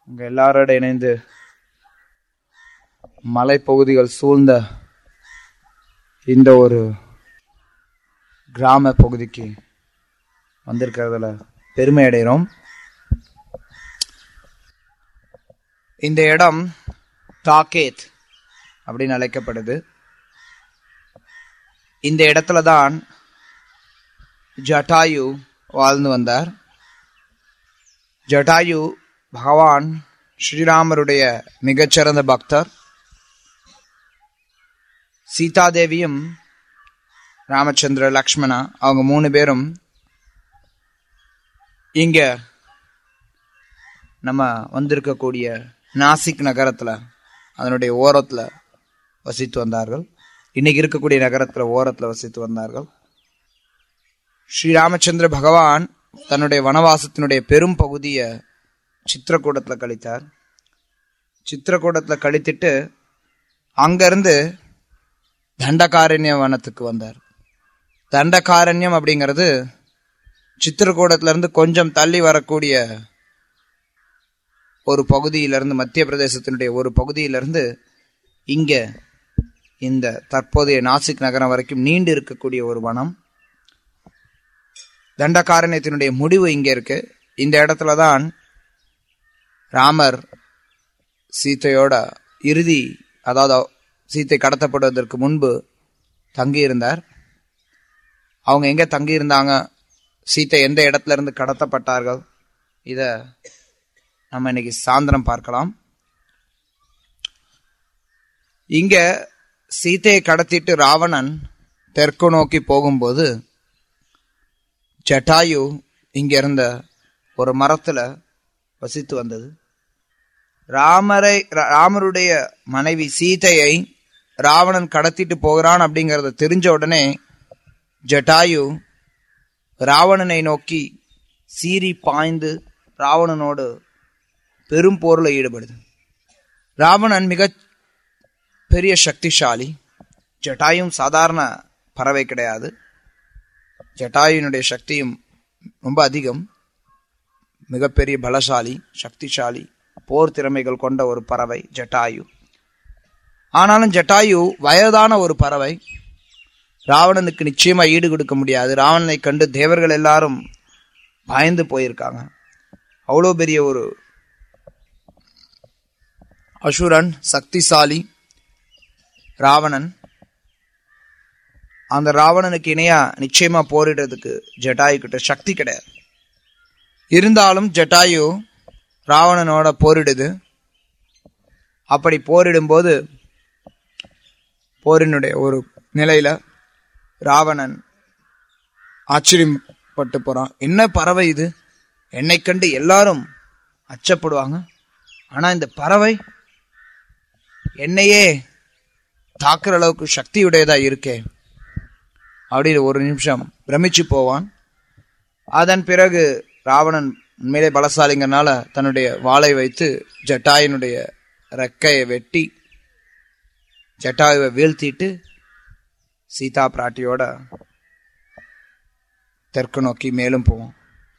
உங்க எல்லாரோட இணைந்து மலைப்பகுதிகள் சூழ்ந்த இந்த ஒரு கிராம பகுதிக்கு வந்திருக்கிறதுல பெருமை அடைகிறோம் இந்த இடம் தாக்கேத் அப்படின்னு அழைக்கப்படுது இந்த இடத்துல தான் ஜட்டாயு வாழ்ந்து வந்தார் ஜட்டாயு பகவான் ஸ்ரீராமருடைய மிகச்சிறந்த பக்தர் சீதாதேவியும் ராமச்சந்திர லக்ஷ்மணா அவங்க மூணு பேரும் இங்க நம்ம வந்திருக்கக்கூடிய நாசிக் நகரத்துல அதனுடைய ஓரத்துல வசித்து வந்தார்கள் இன்னைக்கு இருக்கக்கூடிய நகரத்துல ஓரத்துல வசித்து வந்தார்கள் ஸ்ரீராமச்சந்திர பகவான் தன்னுடைய வனவாசத்தினுடைய பெரும் பகுதியை சித்திரக்கூடத்துல கழித்தார் சித்திரக்கூடத்துல கழித்துட்டு அங்கிருந்து தண்டகாரண்ய வனத்துக்கு வந்தார் தண்டகாரண்யம் அப்படிங்கிறது சித்திரக்கூடத்துல இருந்து கொஞ்சம் தள்ளி வரக்கூடிய ஒரு பகுதியிலிருந்து மத்திய பிரதேசத்தினுடைய ஒரு பகுதியிலிருந்து இங்க இந்த தற்போதைய நாசிக் நகரம் வரைக்கும் நீண்டு இருக்கக்கூடிய ஒரு வனம் தண்டகாரண்யத்தினுடைய முடிவு இங்க இருக்கு இந்த இடத்துல தான் ராமர் சீத்தையோட இறுதி அதாவது சீத்தை கடத்தப்படுவதற்கு முன்பு தங்கியிருந்தார் அவங்க எங்க தங்கியிருந்தாங்க சீத்தை எந்த இடத்துல இருந்து கடத்தப்பட்டார்கள் இத நம்ம இன்னைக்கு சாயந்தரம் பார்க்கலாம் இங்க சீத்தையை கடத்திட்டு ராவணன் தெற்கு நோக்கி போகும்போது ஜட்டாயு இங்க இருந்த ஒரு மரத்துல வசித்து வந்தது ராமரை ராமருடைய மனைவி சீதையை ராவணன் கடத்திட்டு போகிறான் அப்படிங்கறத தெரிஞ்ச உடனே ஜட்டாயு ராவணனை நோக்கி சீறி பாய்ந்து ராவணனோடு பெரும் போர்ல ஈடுபடுது ராவணன் மிக பெரிய சக்திசாலி ஜட்டாயும் சாதாரண பறவை கிடையாது ஜட்டாயுனுடைய சக்தியும் ரொம்ப அதிகம் மிகப்பெரிய பலசாலி சக்திசாலி போர் திறமைகள் கொண்ட ஒரு பறவை ஜட்டாயு ஆனாலும் ஜட்டாயு வயதான ஒரு பறவை ராவணனுக்கு நிச்சயமா ஈடு கொடுக்க முடியாது ராவணனை கண்டு தேவர்கள் எல்லாரும் பயந்து போயிருக்காங்க அவ்வளோ பெரிய ஒரு அசுரன் சக்திசாலி ராவணன் அந்த ராவணனுக்கு இணையா நிச்சயமா போரிடுறதுக்கு ஜட்டாயு கிட்ட சக்தி கிடையாது இருந்தாலும் ஜட்டாயு ராவணனோட போரிடுது அப்படி போரிடும்போது போரினுடைய ஒரு நிலையில ராவணன் ஆச்சரியப்பட்டு போறான் என்ன பறவை இது என்னை கண்டு எல்லாரும் அச்சப்படுவாங்க ஆனா இந்த பறவை என்னையே தாக்குற அளவுக்கு சக்தியுடையதா இருக்கே அப்படின்னு ஒரு நிமிஷம் பிரமிச்சு போவான் அதன் பிறகு ராவணன் உண்மையிலே பலசாலிங்கனால தன்னுடைய வாளை வைத்து ஜட்டாயினுடைய ரெக்கையை வெட்டி ஜட்டாயுவை வீழ்த்திட்டு சீதா பிராட்டியோட தெற்கு நோக்கி மேலும் போவோம்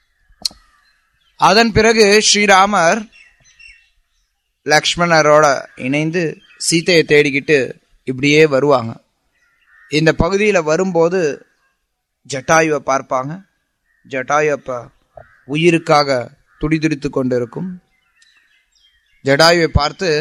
அதன் பிறகு ஸ்ரீராமர் லக்ஷ்மணரோட இணைந்து சீத்தையை தேடிக்கிட்டு இப்படியே வருவாங்க இந்த பகுதியில் வரும்போது ஜட்டாயுவை பார்ப்பாங்க ஜட்டாயு அப்ப உயிருக்காக துடிதுடித்து கொண்டு இருக்கும் ஜடாயுவை பார்த்து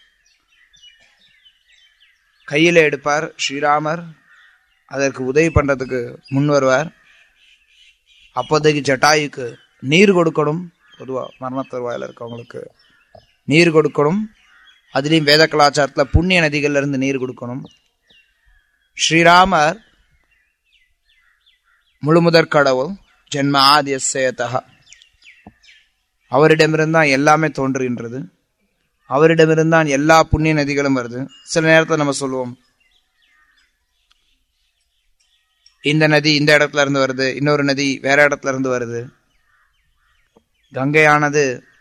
கையில எடுப்பார் ஸ்ரீராமர் அதற்கு உதவி பண்றதுக்கு முன் வருவார் அப்போதைக்கு ஜட்டாயுக்கு நீர் கொடுக்கணும் பொதுவா மரண தருவாயில் இருக்கவங்களுக்கு நீர் கொடுக்கணும் அதுலேயும் வேத கலாச்சாரத்தில் புண்ணிய நதிகள்ல இருந்து நீர் கொடுக்கணும் ஸ்ரீராமர் முழுமுதற் கடவுள் ஜென்ம ஆதியசேதா அவரிடமிருந்தான் எல்லாமே தோன்றுகின்றது அவரிடமிருந்தான் எல்லா புண்ணிய நதிகளும் வருது சில நேரத்தில் நம்ம சொல்லுவோம் இந்த நதி இந்த இடத்துல இருந்து வருது இன்னொரு நதி வேற இடத்துல இருந்து வருது கங்கையானது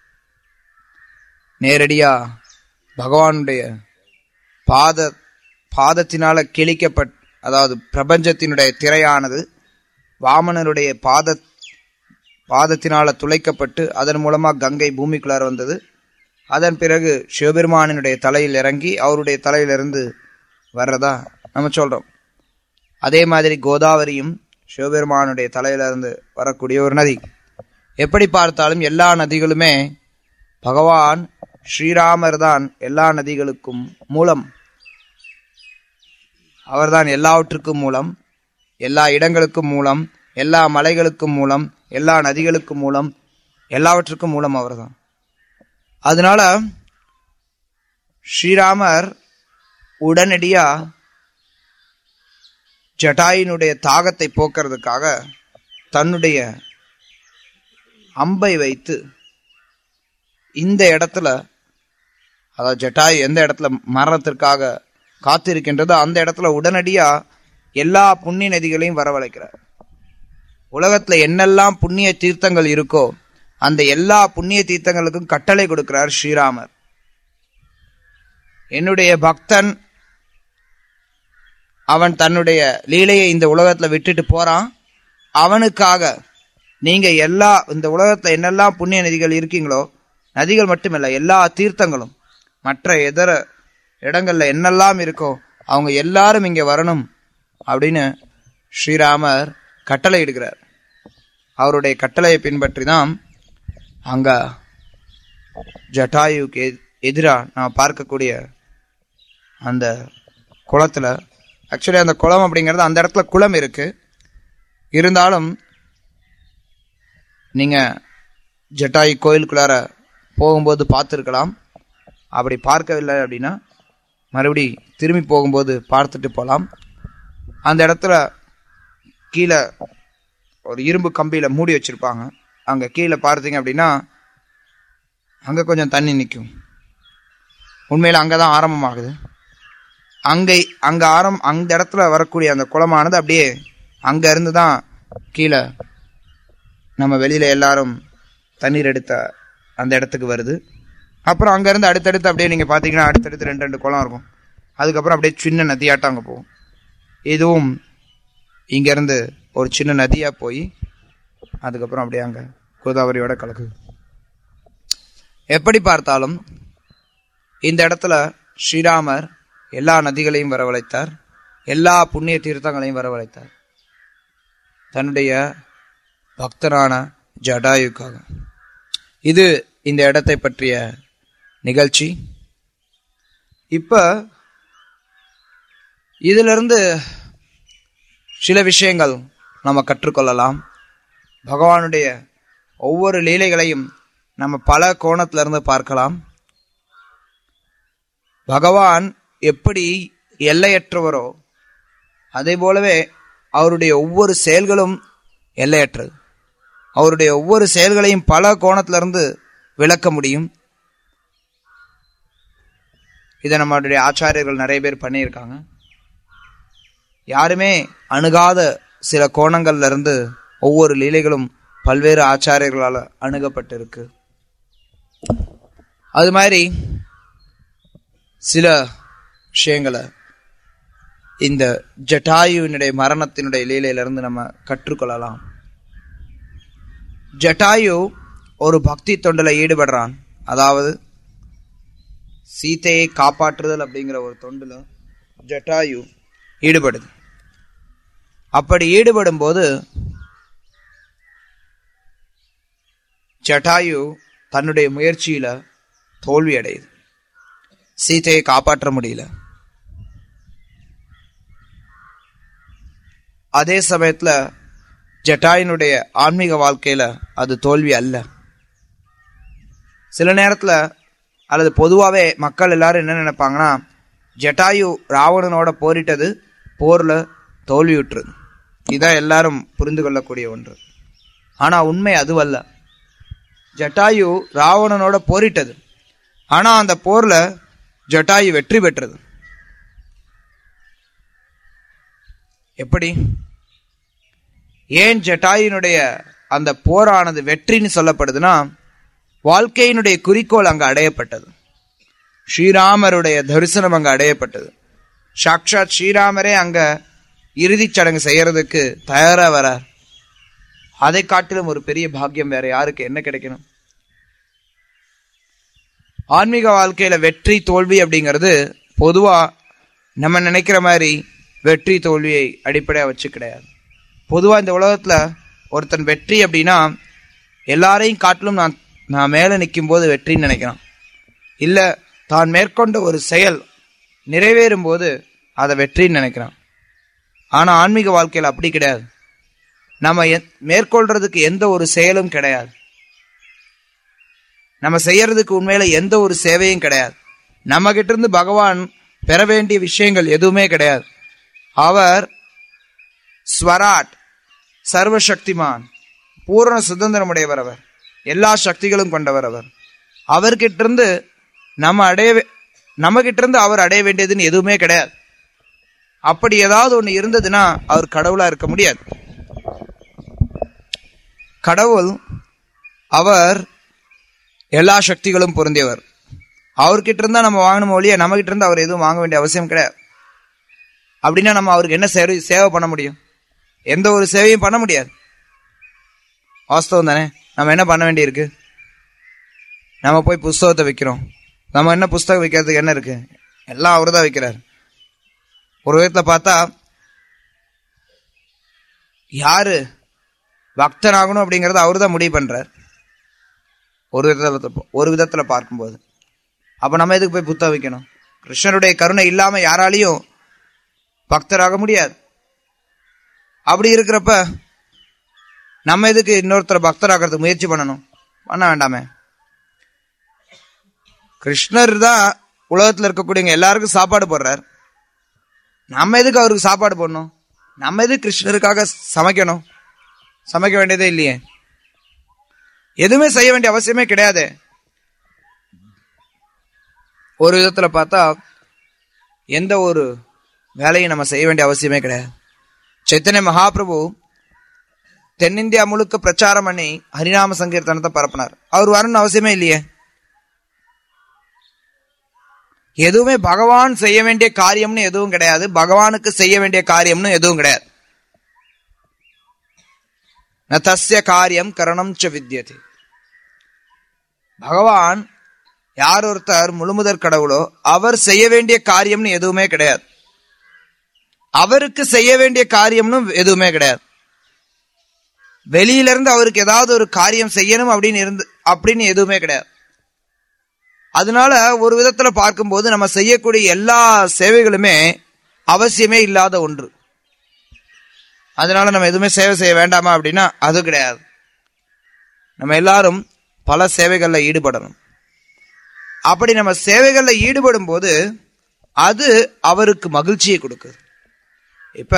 நேரடியா பகவானுடைய பாத பாதத்தினால கிழிக்கப்பட் அதாவது பிரபஞ்சத்தினுடைய திரையானது வாமனருடைய பாத பாதத்தினால துளைக்கப்பட்டு அதன் மூலமா கங்கை பூமிக்குள்ளார வந்தது அதன் பிறகு சிவபெருமானினுடைய தலையில் இறங்கி அவருடைய தலையிலிருந்து வர்றதா நம்ம சொல்றோம் அதே மாதிரி கோதாவரியும் சிவபெருமானுடைய தலையிலிருந்து வரக்கூடிய ஒரு நதி எப்படி பார்த்தாலும் எல்லா நதிகளுமே பகவான் ஸ்ரீராமர் தான் எல்லா நதிகளுக்கும் மூலம் அவர்தான் எல்லாவற்றுக்கும் மூலம் எல்லா இடங்களுக்கும் மூலம் எல்லா மலைகளுக்கும் மூலம் எல்லா நதிகளுக்கும் மூலம் எல்லாவற்றுக்கும் மூலம் அவர்தான் அதனால ஸ்ரீராமர் உடனடியா ஜட்டாயினுடைய தாகத்தை போக்குறதுக்காக தன்னுடைய அம்பை வைத்து இந்த இடத்துல அதாவது ஜட்டாயு எந்த இடத்துல மரணத்திற்காக காத்திருக்கின்றதோ அந்த இடத்துல உடனடியா எல்லா புண்ணிய நதிகளையும் வரவழைக்கிறார் உலகத்துல என்னெல்லாம் புண்ணிய தீர்த்தங்கள் இருக்கோ அந்த எல்லா புண்ணிய தீர்த்தங்களுக்கும் கட்டளை கொடுக்கிறார் ஸ்ரீராமர் என்னுடைய பக்தன் அவன் தன்னுடைய லீலையை இந்த உலகத்துல விட்டுட்டு போறான் அவனுக்காக நீங்க எல்லா இந்த உலகத்துல என்னெல்லாம் புண்ணிய நதிகள் இருக்கீங்களோ நதிகள் மட்டுமில்ல எல்லா தீர்த்தங்களும் மற்ற இதர இடங்கள்ல என்னெல்லாம் இருக்கோ அவங்க எல்லாரும் இங்க வரணும் அப்படின்னு ஸ்ரீராமர் கட்டளை இடுகிறார் அவருடைய கட்டளையை பின்பற்றி தான் அங்க ஜட்டாயுக்கு எதிராக நான் பார்க்கக்கூடிய அந்த குளத்துல ஆக்சுவலி அந்த குளம் அப்படிங்கிறது அந்த இடத்துல குளம் இருக்கு இருந்தாலும் நீங்க ஜட்டாயு கோயிலுக்குள்ளார போகும்போது பார்த்துருக்கலாம் அப்படி பார்க்கவில்லை அப்படின்னா மறுபடி திரும்பி போகும்போது பார்த்துட்டு போகலாம் அந்த இடத்துல கீழே ஒரு இரும்பு கம்பியில மூடி வச்சிருப்பாங்க அங்க கீழே பார்த்தீங்க அப்படின்னா அங்க கொஞ்சம் தண்ணி நிற்கும் உண்மையில அங்கதான் ஆரம்பமாகுது அங்கே அங்க ஆரம் அந்த இடத்துல வரக்கூடிய அந்த குளமானது அப்படியே அங்க இருந்து தான் கீழே நம்ம வெளியில எல்லாரும் தண்ணீர் எடுத்த அந்த இடத்துக்கு வருது அப்புறம் அங்க இருந்து அடுத்தடுத்து அப்படியே நீங்க பாத்தீங்கன்னா அடுத்தடுத்து ரெண்டு ரெண்டு குளம் இருக்கும் அதுக்கப்புறம் அப்படியே சின்ன நதியாட்டம் அங்க போகும் இதுவும் இங்க இருந்து ஒரு சின்ன நதியா போய் அதுக்கப்புறம் அப்படியே அங்க கோதாவரியோட கலக்குது எப்படி பார்த்தாலும் இந்த இடத்துல ஸ்ரீராமர் எல்லா நதிகளையும் வரவழைத்தார் எல்லா புண்ணிய தீர்த்தங்களையும் வரவழைத்தார் தன்னுடைய பக்தரான ஜடாயுக்காக இது இந்த இடத்தை பற்றிய நிகழ்ச்சி இப்ப இதிலிருந்து சில விஷயங்கள் நம்ம கற்றுக்கொள்ளலாம் பகவானுடைய ஒவ்வொரு லீலைகளையும் நம்ம பல கோணத்துல இருந்து பார்க்கலாம் பகவான் எப்படி எல்லையற்றவரோ அதே போலவே அவருடைய ஒவ்வொரு செயல்களும் எல்லையற்றது அவருடைய ஒவ்வொரு செயல்களையும் பல கோணத்திலிருந்து விளக்க முடியும் இதை நம்மளுடைய ஆச்சாரியர்கள் நிறைய பேர் பண்ணியிருக்காங்க யாருமே அணுகாத சில கோணங்கள்ல இருந்து ஒவ்வொரு லீலைகளும் பல்வேறு ஆச்சாரியர்களால் அணுகப்பட்டிருக்கு அது மாதிரி சில விஷயங்களை இந்த ஜட்டாயுவினுடைய மரணத்தினுடைய லீலையிலிருந்து நம்ம கற்றுக்கொள்ளலாம் ஜட்டாயு ஒரு பக்தி தொண்டில் ஈடுபடுறான் அதாவது சீதையை காப்பாற்றுதல் அப்படிங்கிற ஒரு தொண்டுல ஜட்டாயு ஈடுபடுது அப்படி ஈடுபடும் போது ஜட்டாயு தன்னுடைய முயற்சியில தோல்வி அடையுது சீதையை காப்பாற்ற முடியல அதே சமயத்துல ஜட்டாயினுடைய ஆன்மீக வாழ்க்கையில அது தோல்வி அல்ல சில நேரத்துல அல்லது பொதுவாகவே மக்கள் எல்லாரும் என்ன நினைப்பாங்கன்னா ஜட்டாயு ராவணனோட போரிட்டது போர்ல தோல்வியுற்றது இதான் எல்லாரும் புரிந்து கொள்ளக்கூடிய ஒன்று ஆனா உண்மை அதுவல்ல ஜட்டாயு ராவணனோட போரிட்டது ஆனா அந்த போர்ல ஜட்டாயு வெற்றி பெற்றது எப்படி ஏன் ஜட்டாயினுடைய அந்த போரானது வெற்றின்னு சொல்லப்படுதுன்னா வாழ்க்கையினுடைய குறிக்கோள் அங்க அடையப்பட்டது ஸ்ரீராமருடைய தரிசனம் அங்க அடையப்பட்டது சாக்ஷாத் ஸ்ரீராமரே அங்க இறுதிச் சடங்கு செய்யறதுக்கு தயாரா வரார் அதை காட்டிலும் ஒரு பெரிய பாக்கியம் வேற யாருக்கு என்ன கிடைக்கணும் ஆன்மீக வாழ்க்கையில வெற்றி தோல்வி அப்படிங்கிறது பொதுவா நம்ம நினைக்கிற மாதிரி வெற்றி தோல்வியை அடிப்படையாக வச்சு கிடையாது பொதுவா இந்த உலகத்துல ஒருத்தன் வெற்றி அப்படின்னா எல்லாரையும் காட்டிலும் நான் நான் மேலே நிற்கும் போது வெற்றின்னு நினைக்கிறான் இல்ல தான் மேற்கொண்ட ஒரு செயல் நிறைவேறும் போது அதை வெற்றின்னு நினைக்கிறான் ஆனா ஆன்மீக வாழ்க்கையில் அப்படி கிடையாது நம்ம எ- மேற்கொள்றதுக்கு எந்த ஒரு செயலும் கிடையாது நம்ம செய்யறதுக்கு உண்மையில எந்த ஒரு சேவையும் கிடையாது நம்ம கிட்ட இருந்து பகவான் பெற வேண்டிய விஷயங்கள் எதுவுமே கிடையாது அவர் ஸ்வராட் சர்வசக்திமான் பூரண சுதந்திரமுடையவர் அவர் எல்லா சக்திகளும் கொண்டவர் அவர் அவர்கிட்ட இருந்து நம்ம அடைய வே- நம்ம கிட்ட இருந்து அவர் அடைய வேண்டியதுன்னு எதுவுமே கிடையாது அப்படி ஏதாவது ஒன்று இருந்ததுன்னா அவர் கடவுளா இருக்க முடியாது கடவுள் அவர் எல்லா சக்திகளும் பொருந்தியவர் அவர்கிட்ட இருந்தா நம்ம வாங்கணும் ஒழிய நம்ம கிட்ட இருந்து அவர் எதுவும் வாங்க வேண்டிய அவசியம் கிடையாது அப்படின்னா நம்ம அவருக்கு என்ன சேவை சேவை பண்ண முடியும் எந்த ஒரு சேவையும் பண்ண முடியாது வாஸ்தவம் தானே நம்ம என்ன பண்ண வேண்டியிருக்கு நம்ம போய் புஸ்தகத்தை விற்கிறோம் நம்ம என்ன புஸ்தகம் விற்கிறதுக்கு என்ன இருக்கு எல்லாம் அவர் தான் விற்கிறார் ஒரு விதத்தில் பார்த்தா யாரு பக்தனாகணும் அப்படிங்கறத அவர் தான் முடிவு பண்றார் ஒரு விதத்தில் ஒரு விதத்தில் பார்க்கும்போது அப்போ நம்ம எதுக்கு போய் புத்தகம் வைக்கணும் கிருஷ்ணருடைய கருணை இல்லாம யாராலையும் பக்தராக முடியாது அப்படி இருக்கிறப்ப நம்ம எதுக்கு இன்னொருத்தரை பக்தராகிறதுக்கு முயற்சி பண்ணணும் பண்ண வேண்டாமே கிருஷ்ணர் தான் உலகத்தில் இருக்கக்கூடியவங்க எல்லாருக்கும் சாப்பாடு போடுறார் நம்ம எதுக்கு அவருக்கு சாப்பாடு போடணும் நம்ம எதுக்கு கிருஷ்ணருக்காக சமைக்கணும் சமைக்க வேண்டியதே இல்லையே எதுவுமே செய்ய வேண்டிய அவசியமே கிடையாது ஒரு விதத்துல பார்த்தா எந்த ஒரு வேலையும் நம்ம செய்ய வேண்டிய அவசியமே கிடையாது சைத்தன்ய மகாபிரபு தென்னிந்தியா முழுக்க பிரச்சாரம் பண்ணி ஹரிநாம சங்கீர்த்தனத்தை பரப்பினார் அவர் வரணும்னு அவசியமே இல்லையே எதுவுமே பகவான் செய்ய வேண்டிய காரியம்னு எதுவும் கிடையாது பகவானுக்கு செய்ய வேண்டிய காரியம்னு எதுவும் கிடையாது ந தஸ்ய காரியம் கரணம் ச வித்யதே பகவான் யார் ஒருத்தர் முழுமுதற் கடவுளோ அவர் செய்ய வேண்டிய காரியம்னு எதுவுமே கிடையாது அவருக்கு செய்ய வேண்டிய காரியம்னு எதுவுமே கிடையாது வெளியில இருந்து அவருக்கு ஏதாவது ஒரு காரியம் செய்யணும் அப்படின்னு இருந்து அப்படின்னு எதுவுமே கிடையாது அதனால ஒரு விதத்துல பார்க்கும்போது நம்ம செய்யக்கூடிய எல்லா சேவைகளுமே அவசியமே இல்லாத ஒன்று அதனால நம்ம எதுவுமே சேவை செய்ய வேண்டாமா அப்படின்னா அது கிடையாது நம்ம எல்லாரும் பல சேவைகள்ல ஈடுபடணும் அப்படி நம்ம சேவைகள்ல ஈடுபடும் போது அது அவருக்கு மகிழ்ச்சியை கொடுக்குது இப்ப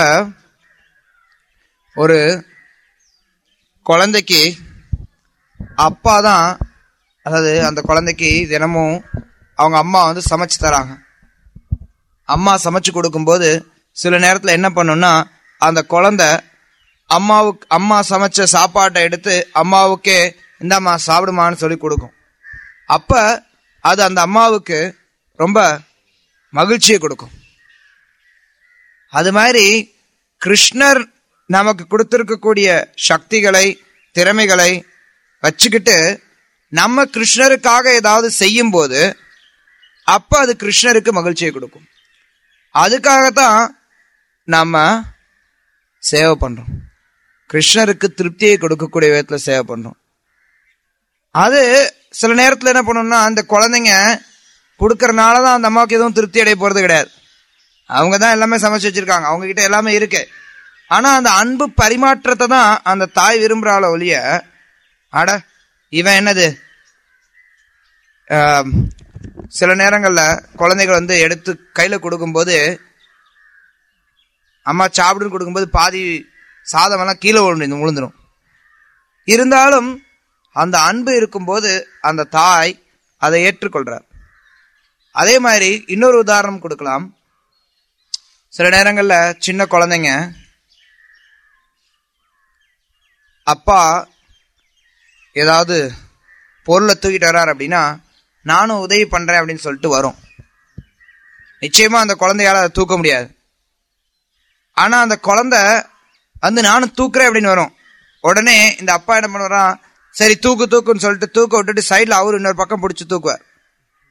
ஒரு குழந்தைக்கு அப்பா தான் அதாவது அந்த குழந்தைக்கு தினமும் அவங்க அம்மா வந்து சமைச்சு தராங்க அம்மா சமைச்சு கொடுக்கும்போது சில நேரத்தில் என்ன பண்ணும்னா அந்த குழந்தை அம்மாவுக்கு அம்மா சமைச்ச சாப்பாட்டை எடுத்து அம்மாவுக்கே இந்தாம்மா சாப்பிடுமான்னு சொல்லி கொடுக்கும் அப்ப அது அந்த அம்மாவுக்கு ரொம்ப மகிழ்ச்சியை கொடுக்கும் அது மாதிரி கிருஷ்ணர் நமக்கு கொடுத்திருக்கக்கூடிய சக்திகளை திறமைகளை வச்சுக்கிட்டு நம்ம கிருஷ்ணருக்காக ஏதாவது செய்யும் போது அப்ப அது கிருஷ்ணருக்கு மகிழ்ச்சியை கொடுக்கும் அதுக்காகத்தான் நம்ம சேவை பண்றோம் கிருஷ்ணருக்கு திருப்தியை கொடுக்கக்கூடிய விதத்துல சேவை பண்றோம் அது சில நேரத்துல என்ன பண்ணணும்னா அந்த குழந்தைங்க கொடுக்கறனால தான் அந்த அம்மாவுக்கு எதுவும் திருப்தி அடைய போறது கிடையாது அவங்க தான் எல்லாமே சமைச்சு வச்சிருக்காங்க அவங்க கிட்ட எல்லாமே இருக்கு ஆனா அந்த அன்பு பரிமாற்றத்தை தான் அந்த தாய் விரும்புறாள ஒழிய அட இவன் என்னது ஆம், சில நேரங்கள்ல குழந்தைகள் வந்து எடுத்து கையில கொடுக்கும்போது அம்மா சாப்பிடுன்னு கொடுக்கும்போது பாதி சாதம் எல்லாம் கீழே விழுந்து விழுந்துரும் இருந்தாலும் அந்த அன்பு இருக்கும்போது அந்த தாய் அதை ஏற்றுக்கொள்றார் அதே மாதிரி இன்னொரு உதாரணம் கொடுக்கலாம் சில நேரங்கள்ல சின்ன குழந்தைங்க அப்பா ஏதாவது பொருளை தூக்கிட்டு வர்றார் அப்படின்னா நானும் உதவி பண்றேன் அப்படின்னு சொல்லிட்டு வரும் நிச்சயமா அந்த குழந்தையால அதை தூக்க முடியாது ஆனா அந்த குழந்தை வந்து நானும் தூக்குறேன் அப்படின்னு வரும் உடனே இந்த அப்பா என்ன பண்ணுவாராம் சரி தூக்கு தூக்குன்னு சொல்லிட்டு தூக்க விட்டுட்டு சைடில் அவரு இன்னொரு பக்கம் பிடிச்சி தூக்குவார்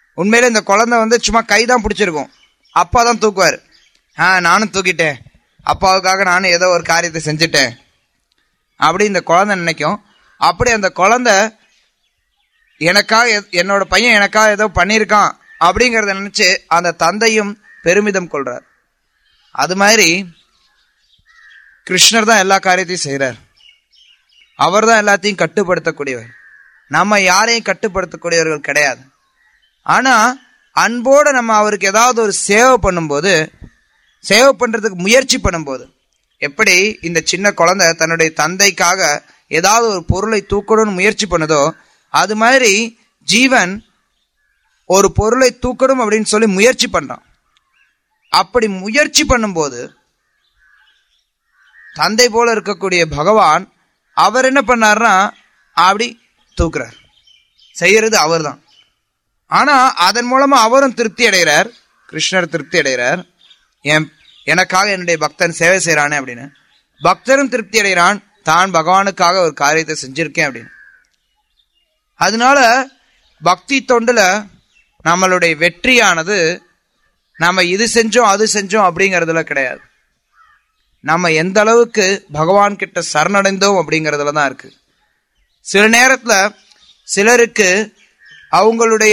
உண்மையில இந்த குழந்தை வந்து சும்மா கை தான் பிடிச்சிருக்கும் அப்பா தான் தூக்குவார் ஆ நானும் தூக்கிட்டேன் அப்பாவுக்காக நானும் ஏதோ ஒரு காரியத்தை செஞ்சுட்டேன் அப்படி இந்த குழந்தை நினைக்கும் அப்படி அந்த குழந்தை எனக்காக எ- என்னோட பையன் எனக்காக ஏதோ பண்ணியிருக்கான் அப்படிங்கறத நினைச்சு அந்த தந்தையும் பெருமிதம் கொள்றார் அது மாதிரி கிருஷ்ணர் தான் எல்லா காரியத்தையும் செய்றார் அவர் தான் எல்லாத்தையும் கட்டுப்படுத்தக்கூடியவர் நம்ம யாரையும் கட்டுப்படுத்தக்கூடியவர்கள் கிடையாது ஆனா அன்போட நம்ம அவருக்கு ஏதாவது ஒரு சேவை பண்ணும்போது சேவை பண்றதுக்கு முயற்சி பண்ணும்போது எப்படி இந்த சின்ன குழந்தை தன்னுடைய தந்தைக்காக ஏதாவது ஒரு பொருளை தூக்கணும்னு முயற்சி பண்ணுதோ அது மாதிரி ஜீவன் ஒரு பொருளை தூக்கணும் அப்படின்னு சொல்லி முயற்சி பண்றான் அப்படி முயற்சி பண்ணும்போது தந்தை போல இருக்கக்கூடிய பகவான் அவர் என்ன பண்ணாருன்னா அப்படி தூக்குறார் செய்யறது அவர்தான் ஆனா அதன் மூலமா அவரும் திருப்தி அடைகிறார் கிருஷ்ணர் திருப்தி அடைகிறார் என் எனக்காக என்னுடைய பக்தன் சேவை செய்யறானே அப்படின்னு பக்தரும் திருப்தி அடைகிறான் தான் பகவானுக்காக ஒரு காரியத்தை செஞ்சிருக்கேன் அப்படின்னு அதனால பக்தி தொண்டுல நம்மளுடைய வெற்றியானது நம்ம இது செஞ்சோம் அது செஞ்சோம் அப்படிங்கறதுல கிடையாது நம்ம எந்த அளவுக்கு பகவான் கிட்ட சரணடைந்தோம் அப்படிங்கறதுல தான் இருக்கு சில நேரத்துல சிலருக்கு அவங்களுடைய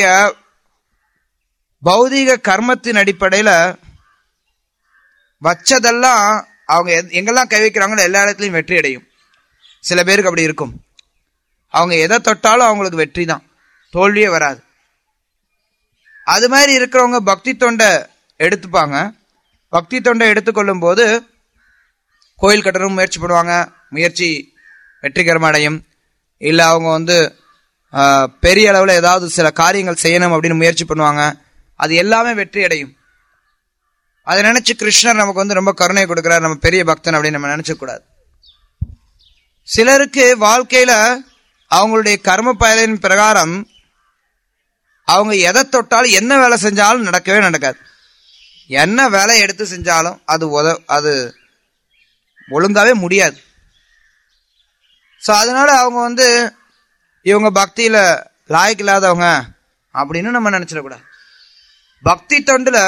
பௌதீக கர்மத்தின் அடிப்படையில வச்சதெல்லாம் அவங்க எத்- எங்கெல்லாம் கை வைக்கிறாங்களோ எல்லா இடத்துலையும் வெற்றி அடையும் சில பேருக்கு அப்படி இருக்கும் அவங்க எதை தொட்டாலும் அவங்களுக்கு வெற்றி தான் தோல்வியே வராது அது மாதிரி இருக்கிறவங்க பக்தி தொண்டை எடுத்துப்பாங்க பக்தி தொண்டை எடுத்துக்கொள்ளும் போது கோயில் கட்டணும் முயற்சி பண்ணுவாங்க முயற்சி வெற்றிகரமாக அடையும் இல்லை அவங்க வந்து ஆஹ், பெரிய அளவில் ஏதாவது சில காரியங்கள் செய்யணும் அப்படின்னு முயற்சி பண்ணுவாங்க அது எல்லாமே வெற்றி அடையும் அதை நினைச்சு கிருஷ்ணர் நமக்கு வந்து ரொம்ப கருணை கொடுக்கிறார் நம்ம பெரிய பக்தன் அப்படின்னு நம்ம நினைச்ச கூடாது சிலருக்கு வாழ்க்கையில அவங்களுடைய கர்ம பயனின் பிரகாரம் அவங்க எதை தொட்டாலும் என்ன வேலை செஞ்சாலும் நடக்கவே நடக்காது என்ன வேலை எடுத்து செஞ்சாலும் அது உத அது ஒழுங்காவே முடியாது ஸோ அதனால அவங்க வந்து இவங்க பக்தியில லாய்க்கு இல்லாதவங்க அப்படின்னு நம்ம நினைச்சிடக்கூடாது பக்தி தொண்டுல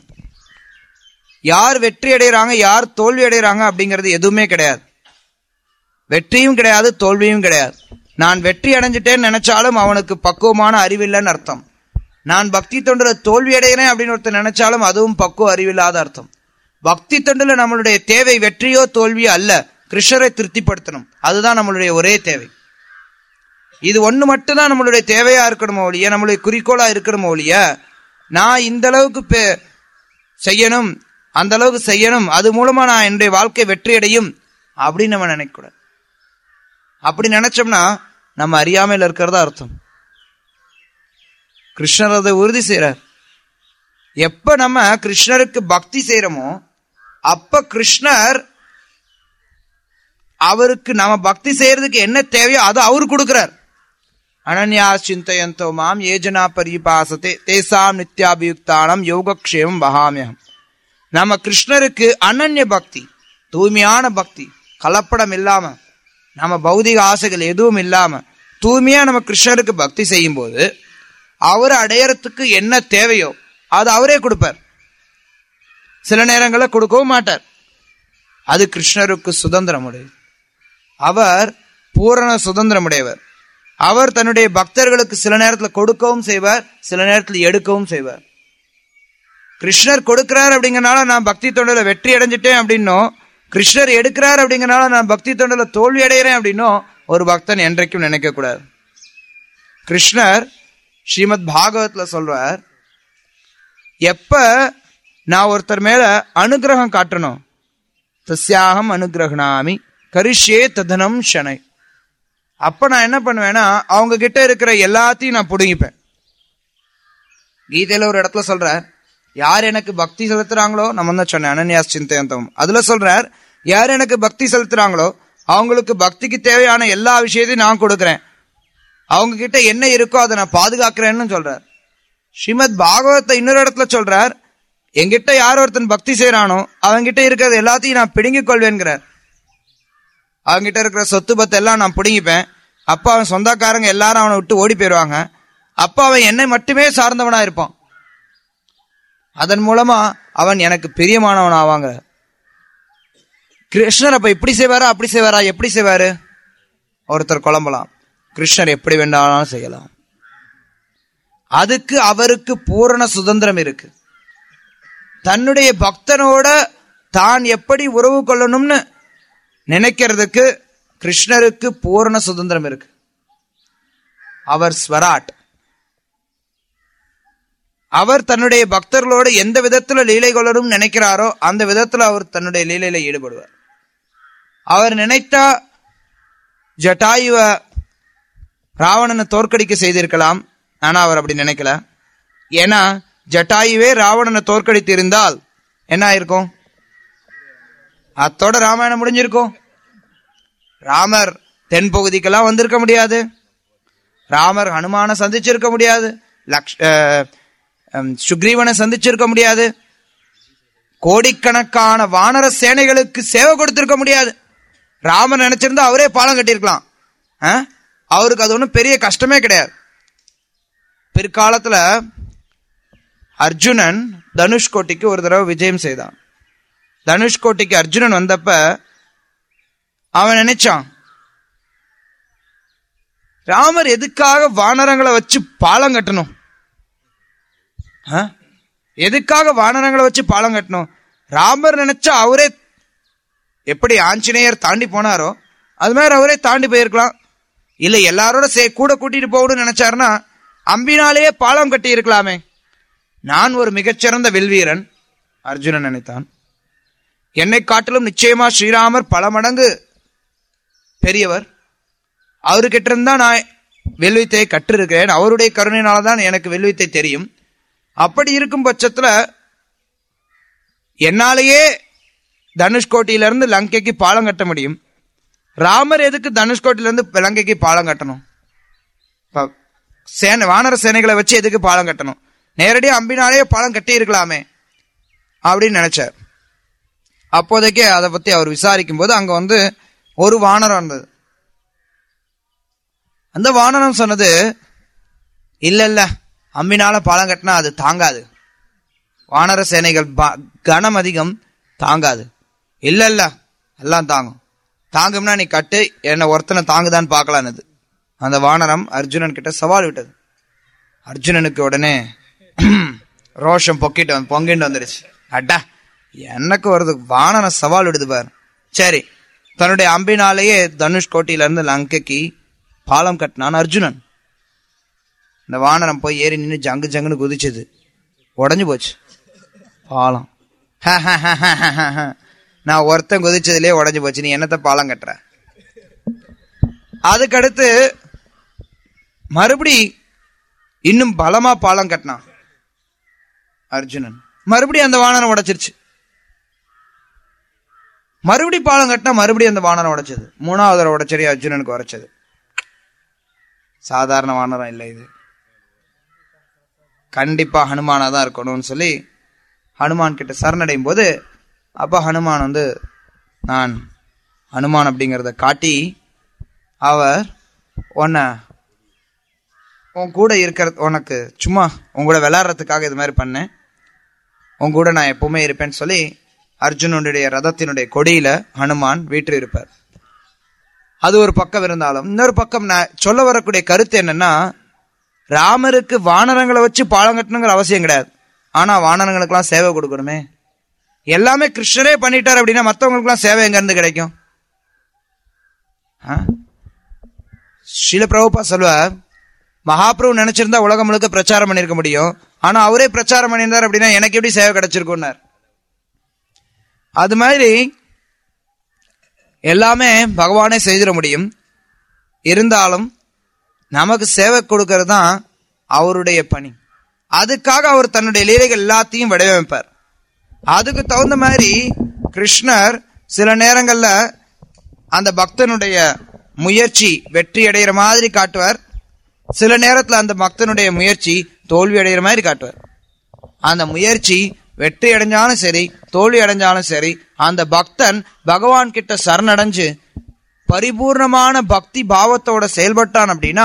யார் வெற்றி அடைகிறாங்க யார் தோல்வி அடைகிறாங்க அப்படிங்கிறது எதுவுமே கிடையாது வெற்றியும் கிடையாது தோல்வியும் கிடையாது நான் வெற்றி அடைஞ்சிட்டேன்னு நினைச்சாலும் அவனுக்கு பக்குவமான அறிவில்லைன்னு அர்த்தம் நான் பக்தி தொண்டுல தோல்வி அடைகிறேன் அப்படின்னு ஒருத்தர் நினைச்சாலும் அதுவும் பக்குவ அறிவில்லாத அர்த்தம் பக்தி தொண்டுல நம்மளுடைய தேவை வெற்றியோ தோல்வியோ அல்ல கிருஷ்ணரை திருப்திப்படுத்தணும் அதுதான் நம்மளுடைய ஒரே தேவை இது ஒண்ணு மட்டும்தான் நம்மளுடைய தேவையா இருக்கணுமோ ஒழிய நம்மளுடைய குறிக்கோளா இருக்கணுமோ ஒழிய நான் இந்த அளவுக்கு பே- செய்யணும் அந்த அளவுக்கு செய்யணும் அது மூலமா நான் என்னுடைய வாழ்க்கை வெற்றி அடையும் அப்படின்னு நம்ம நினைக்கக்கூடாது அப்படி நினைச்சோம்னா நம்ம அறியாமையில் இருக்கிறதா அர்த்தம் கிருஷ்ணர் அதை உறுதி செய்யறார் எப்ப நம்ம கிருஷ்ணருக்கு பக்தி செய்யறோமோ அப்ப கிருஷ்ணர் அவருக்கு நம்ம பக்தி செய்யறதுக்கு என்ன தேவையோ அதை அவரு கொடுக்கிறார் அனன்யா சிந்தையந்தோ மாம் ஏஜனா பரிபாசத்தே தேசாம் நித்யாபியுக்தானம் யோகக்ஷேமம் வகாமியம் நம்ம கிருஷ்ணருக்கு அனன்ய பக்தி தூய்மையான பக்தி கலப்படம் இல்லாம நம்ம பௌதிக ஆசைகள் எதுவும் இல்லாம தூய்மையா நம்ம கிருஷ்ணருக்கு பக்தி செய்யும் போது அவர் அடையறதுக்கு என்ன தேவையோ அது அவரே கொடுப்பார் சில நேரங்களில் கொடுக்கவும் மாட்டார் அது கிருஷ்ணருக்கு சுதந்திரம் உடையது அவர் பூரண சுதந்திரம் உடையவர் அவர் தன்னுடைய பக்தர்களுக்கு சில நேரத்தில் கொடுக்கவும் செய்வார் சில நேரத்தில் எடுக்கவும் செய்வார் கிருஷ்ணர் கொடுக்கிறார் அப்படிங்கறனால நான் பக்தி தொண்டில வெற்றி அடைஞ்சிட்டேன் அப்படின்னும் கிருஷ்ணர் எடுக்கிறார் அப்படிங்கறனால நான் பக்தி தொண்டில தோல்வி அடைகிறேன் அப்படின்னும் ஒரு பக்தன் என்றைக்கும் நினைக்க கூடாது கிருஷ்ணர் ஸ்ரீமத் பாகவத்ல சொல்றார் எப்ப நான் ஒருத்தர் மேல அனுகிரகம் காட்டணும் தஸ்யாகம் அனுகிரகணாமி கரிஷ்யே ததனம் ஷனை அப்ப நான் என்ன பண்ணுவேன்னா அவங்க கிட்ட இருக்கிற எல்லாத்தையும் நான் புடுங்கிப்பேன் கீதையில ஒரு இடத்துல சொல்றார் யார் எனக்கு பக்தி செலுத்துறாங்களோ நம்ம தான் சொன்னேன் அனன்யாஸ் சிந்தையந்தம் அதுல சொல்றார் யார் எனக்கு பக்தி செலுத்துறாங்களோ அவங்களுக்கு பக்திக்கு தேவையான எல்லா விஷயத்தையும் நான் கொடுக்கிறேன் அவங்க கிட்ட என்ன இருக்கோ அதை நான் பாதுகாக்கிறேன்னு சொல்றார் ஸ்ரீமத் பாகவத்தை இன்னொரு இடத்துல சொல்றார் என்கிட்ட யார் ஒருத்தன் பக்தி செய்யறானோ அவன்கிட்ட இருக்கிறது எல்லாத்தையும் நான் பிடுங்கிக் கொள்வேன்கிறார் அவன்கிட்ட இருக்கிற சொத்து பத்து எல்லாம் நான் பிடுங்கிப்பேன் அப்ப அவன் சொந்தக்காரங்க எல்லாரும் அவனை விட்டு ஓடி போயிடுவாங்க அப்ப அவன் என்னை மட்டுமே சார்ந்தவனா இருப்பான் அதன் மூலமா அவன் எனக்கு பிரியமானவன் ஆவாங்க கிருஷ்ணர் அப்ப இப்படி செய்வாரா அப்படி செய்வாரா எப்படி செய்வாரு ஒருத்தர் குழம்பலாம் கிருஷ்ணர் எப்படி வேண்டாலும் செய்யலாம் அதுக்கு அவருக்கு பூரண சுதந்திரம் இருக்கு தன்னுடைய பக்தனோட தான் எப்படி உறவு கொள்ளணும்னு நினைக்கிறதுக்கு கிருஷ்ணருக்கு பூரண சுதந்திரம் இருக்கு அவர் ஸ்வராட் அவர் தன்னுடைய பக்தர்களோடு எந்த விதத்துல லீலை கொள்ளணும் நினைக்கிறாரோ அந்த விதத்துல அவர் தன்னுடைய லீலையில ஈடுபடுவார் அவர் நினைத்தா ஜட்டாயுவ ராவணனை தோற்கடிக்க செய்திருக்கலாம் ஆனா அவர் அப்படி நினைக்கல ஏன்னா ஜட்டாயுவே ராவணனை தோற்கடித்து இருந்தால் என்ன ஆயிருக்கும் அத்தோட ராமாயணம் முடிஞ்சிருக்கும் ராமர் தென் பகுதிக்கெல்லாம் வந்திருக்க முடியாது ராமர் ஹனுமான சந்திச்சிருக்க முடியாது லக்ஷ் அஹ், ஹம், சுக்ரீவனை சந்திச்சிருக்க முடியாது கோடிக்கணக்கான வானர சேனைகளுக்கு சேவை கொடுத்திருக்க முடியாது ராமர் நினைச்சிருந்தா அவரே பாலம் கட்டியிருக்கலாம் ஆ? அவருக்கு அது ஒன்றும் பெரிய கஷ்டமே கிடையாது பிற்காலத்துல அர்ஜுனன் தனுஷ்கோட்டிக்கு ஒரு தடவை விஜயம் செய்தான் தனுஷ்கோட்டிக்கு அர்ஜுனன் வந்தப்ப அவன் நினைச்சான் ராமர் எதுக்காக வானரங்களை வச்சு பாலம் கட்டணும் ஆ? எதுக்காக வானரங்களை வச்சு பாலம் கட்டணும் ராமர் நினைச்சா அவரே எப்படி ஆஞ்சநேயர் தாண்டி போனாரோ அது மாதிரி அவரே தாண்டி போயிருக்கலாம் இல்ல எல்லாரோட சே கூட கூட்டிட்டு போகணும்னு நினைச்சாருன்னா அம்பினாலேயே பாலம் கட்டி இருக்கலாமே நான் ஒரு மிகச்சிறந்த வில்வீரன் அர்ஜுனன் நினைத்தான் என்னை காட்டிலும் நிச்சயமா ஸ்ரீராமர் பல மடங்கு பெரியவர் அவர்கிட்ட இருந்தா நான் வெல்வித்தையை கற்றிருக்கிறேன் அவருடைய கருணையினால தான் எனக்கு வெல்வித்தை தெரியும் அப்படி இருக்கும் பட்சத்துல என்னாலேயே தனுஷ்கோட்டியில இருந்து லங்கைக்கு பாலம் கட்ட முடியும் ராமர் எதுக்கு தனுஷ்கோட்டில இருந்து லங்கைக்கு பாலம் கட்டணும் இப்ப சேனை வானர சேனைகளை வச்சு எதுக்கு பாலம் கட்டணும் நேரடியா அம்பினாலேயே பாலம் கட்டி இருக்கலாமே அப்படின்னு நினைச்சார் அப்போதைக்கு அதை பத்தி அவர் விசாரிக்கும் போது அங்க வந்து ஒரு வானரம் இருந்தது அந்த வானரம் சொன்னது இல்ல இல்ல அம்பினால பாலம் கட்டினா அது தாங்காது வானர சேனைகள் ப- கனம் அதிகம் தாங்காது இல்ல இல்ல எல்லாம் தாங்கும் தாங்கும்னா நீ கட்டு என்ன ஒருத்தனை தாங்குதான்னு பார்க்கலான்னு அந்த வானரம் அர்ஜுனன் கிட்ட சவால் விட்டது அர்ஜுனனுக்கு உடனே ரோஷம் பொக்கிட்டு வந்து பொங்கிட்டு வந்துடுச்சு அட்டா எனக்கு வருது வானரம் சவால் விடுது பாரு சரி தன்னுடைய அம்பினாலேயே தனுஷ் கோட்டியில இருந்து லங்கைக்கு பாலம் கட்டினான் அர்ஜுனன் இந்த வானரம் போய் ஏறி நின்று ஜங்கு ஜங்குன்னு குதிச்சது உடஞ்சு போச்சு பாலம் நான் ஒருத்தன் குதிச்சதுலயே உடஞ்சு போச்சு நீ என்னத்த பாலம் கட்டுற அதுக்கடுத்து மறுபடி இன்னும் பலமா பாலம் கட்டினான் அர்ஜுனன் மறுபடியும் அந்த வானரம் உடைச்சிருச்சு மறுபடி பாலம் கட்டினா மறுபடியும் அந்த வானரம் உடைச்சது மூணாவது தடவை உடைச்சடி அர்ஜுனனுக்கு உரைச்சது சாதாரண வானரம் இல்லை இது கண்டிப்பா ஹனுமானா தான் இருக்கணும்னு சொல்லி ஹனுமான் கிட்ட சரணடையும் போது அப்ப ஹனுமான் வந்து நான் ஹனுமான் அப்படிங்கிறத காட்டி அவர் உன்னை உன் கூட இருக்கிற உனக்கு சும்மா உன் கூட விளையாடுறதுக்காக இது மாதிரி பண்ணேன் உன் கூட நான் எப்பவுமே இருப்பேன்னு சொல்லி அர்ஜுனனுடைய ரதத்தினுடைய கொடியில ஹனுமான் வீற்று இருப்பார் அது ஒரு பக்கம் இருந்தாலும் இன்னொரு பக்கம் நான் சொல்ல வரக்கூடிய கருத்து என்னன்னா ராமருக்கு வானரங்களை வச்சு பாலம் கட்டணுங்கிற அவசியம் கிடையாது ஆனா வானரங்களுக்கெல்லாம் சேவை கொடுக்கணுமே எல்லாமே கிருஷ்ணரே பண்ணிட்டார் அப்படின்னா மற்றவங்களுக்குலாம் சேவை எங்க இருந்து கிடைக்கும் ஆ? ஸ்ரீல பிரபுபா சொல்வார் மகாபிரபு நினைச்சிருந்தா உலகம் முழுக்க பிரச்சாரம் பண்ணிருக்க முடியும் ஆனா அவரே பிரச்சாரம் பண்ணியிருந்தார் அப்படின்னா எனக்கு எப்படி சேவை கிடைச்சிருக்கும்னார் அது மாதிரி எல்லாமே பகவானே செய்திட முடியும் இருந்தாலும் நமக்கு சேவை கொடுக்கறது தான் அவருடைய பணி அதுக்காக அவர் தன்னுடைய லீலைகள் எல்லாத்தையும் வடிவமைப்பார் அதுக்கு தகுந்த மாதிரி கிருஷ்ணர் சில நேரங்கள்ல அந்த பக்தனுடைய முயற்சி வெற்றி அடைகிற மாதிரி காட்டுவார் சில நேரத்துல அந்த பக்தனுடைய முயற்சி தோல்வி அடைகிற மாதிரி காட்டுவார் அந்த முயற்சி வெற்றி அடைஞ்சாலும் சரி தோல்வி அடைஞ்சாலும் சரி அந்த பக்தன் பகவான் கிட்ட சரணடைஞ்சு பரிபூர்ணமான பக்தி பாவத்தோட செயல்பட்டான் அப்படின்னா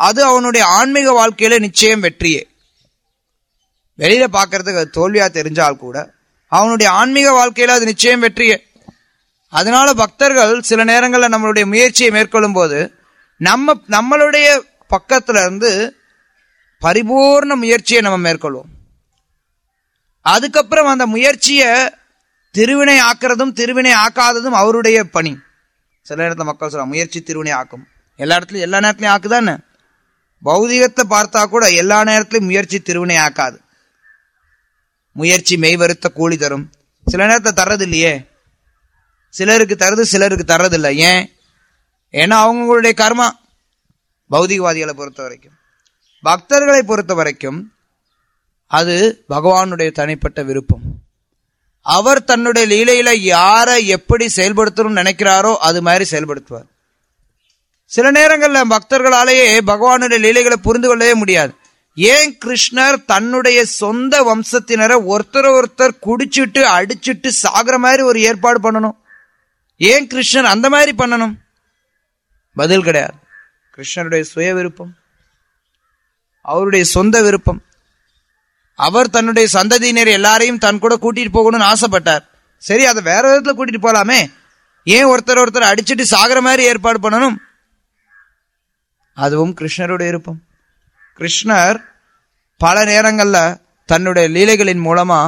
அது அவனுடைய ஆன்மீக வாழ்க்கையில நிச்சயம் வெற்றியே வெளியில பார்க்கறதுக்கு அது தோல்வியா தெரிஞ்சால் கூட அவனுடைய ஆன்மீக வாழ்க்கையில அது நிச்சயம் வெற்றியே அதனால பக்தர்கள் சில நேரங்களில் நம்மளுடைய முயற்சியை மேற்கொள்ளும் போது நம்ம நம்மளுடைய பக்கத்துல இருந்து பரிபூர்ண முயற்சியை நம்ம மேற்கொள்வோம் அதுக்கப்புறம் அந்த முயற்சியை திருவினை ஆக்குறதும் திருவினை ஆக்காததும் அவருடைய பணி சில நேரத்தில் மக்கள் சொல்றாங்க முயற்சி திருவினை ஆக்கும் எல்லா இடத்துலயும் எல்லா நேரத்துலயும் ஆக்குதானே பௌதிகத்தை பார்த்தா கூட எல்லா நேரத்திலையும் முயற்சி திருவினை ஆக்காது முயற்சி மெய்வருத்த கூலி தரும் சில நேரத்தை தர்றது இல்லையே சிலருக்கு தருது சிலருக்கு தர்றதில்லை ஏன் ஏன்னா அவங்களுடைய கர்மா பௌதிகவாதிகளை பொறுத்த வரைக்கும் பக்தர்களை பொறுத்த வரைக்கும் அது பகவானுடைய தனிப்பட்ட விருப்பம் அவர் தன்னுடைய லீலையில யாரை எப்படி செயல்படுத்தணும்னு நினைக்கிறாரோ அது மாதிரி செயல்படுத்துவார் சில நேரங்கள்ல பக்தர்களாலேயே பகவானுடைய லீலைகளை புரிந்து கொள்ளவே முடியாது ஏன் கிருஷ்ணர் தன்னுடைய சொந்த வம்சத்தினரை ஒருத்தர் ஒருத்தர் குடிச்சிட்டு அடிச்சிட்டு சாகுற மாதிரி ஒரு ஏற்பாடு பண்ணணும் ஏன் கிருஷ்ணர் அந்த மாதிரி பண்ணணும் பதில் கிடையாது கிருஷ்ணருடைய சுய விருப்பம் அவருடைய சொந்த விருப்பம் அவர் தன்னுடைய சந்ததியினர் எல்லாரையும் தன் கூட கூட்டிட்டு போகணும்னு ஆசைப்பட்டார் சரி அதை வேற விதத்துல கூட்டிட்டு போலாமே ஏன் ஒருத்தர் ஒருத்தர் அடிச்சிட்டு சாகுற மாதிரி ஏற்பாடு பண்ணணும் அதுவும் கிருஷ்ணருடைய விருப்பம் கிருஷ்ணர் பல நேரங்கள்ல தன்னுடைய லீலைகளின் மூலமா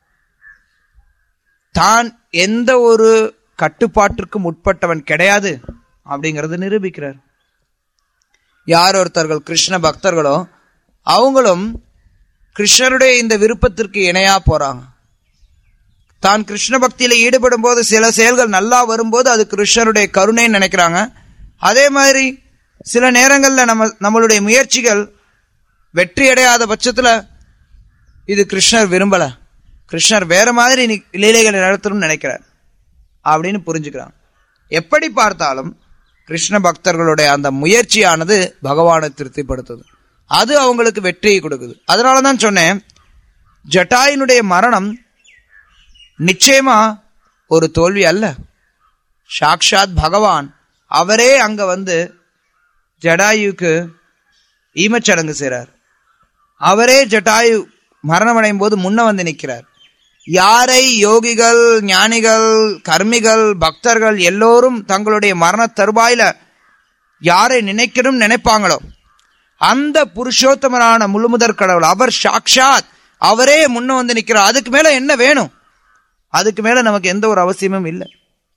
தான் எந்த ஒரு கட்டுப்பாட்டிற்கும் உட்பட்டவன் கிடையாது அப்படிங்கறது நிரூபிக்கிறார் யார் ஒருத்தர்கள் கிருஷ்ண பக்தர்களோ அவங்களும் கிருஷ்ணருடைய இந்த விருப்பத்திற்கு இணையா போறாங்க தான் கிருஷ்ண பக்தியில ஈடுபடும் போது சில செயல்கள் நல்லா வரும்போது அது கிருஷ்ணருடைய கருணைன்னு நினைக்கிறாங்க அதே மாதிரி சில நேரங்கள்ல நம்ம நம்மளுடைய முயற்சிகள் வெற்றி அடையாத பட்சத்துல இது கிருஷ்ணர் விரும்பல கிருஷ்ணர் வேற மாதிரி நீ லீலைகளை நடத்தணும்னு நினைக்கிறார் அப்படின்னு புரிஞ்சுக்கிறாங்க எப்படி பார்த்தாலும் கிருஷ்ண பக்தர்களுடைய அந்த முயற்சியானது பகவானை திருப்திப்படுத்துது அது அவங்களுக்கு வெற்றியை கொடுக்குது அதனால தான் சொன்னேன் ஜட்டாயினுடைய மரணம் நிச்சயமா ஒரு தோல்வி அல்ல சாக்ஷாத் பகவான் அவரே அங்க வந்து ஜடாயுக்கு ஈமச்சடங்கு செய்றார் அவரே ஜட்டாயு மரணமடையும் போது முன்ன வந்து நிற்கிறார் யாரை யோகிகள் ஞானிகள் கர்மிகள் பக்தர்கள் எல்லோரும் தங்களுடைய மரண தருவாயில யாரை நினைக்கணும் நினைப்பாங்களோ அந்த புருஷோத்தமரான முழுமுதற் கடவுள் அவர் சாக்ஷாத் அவரே முன்ன வந்து நிற்கிறார் அதுக்கு மேல என்ன வேணும் அதுக்கு மேல நமக்கு எந்த ஒரு அவசியமும் இல்லை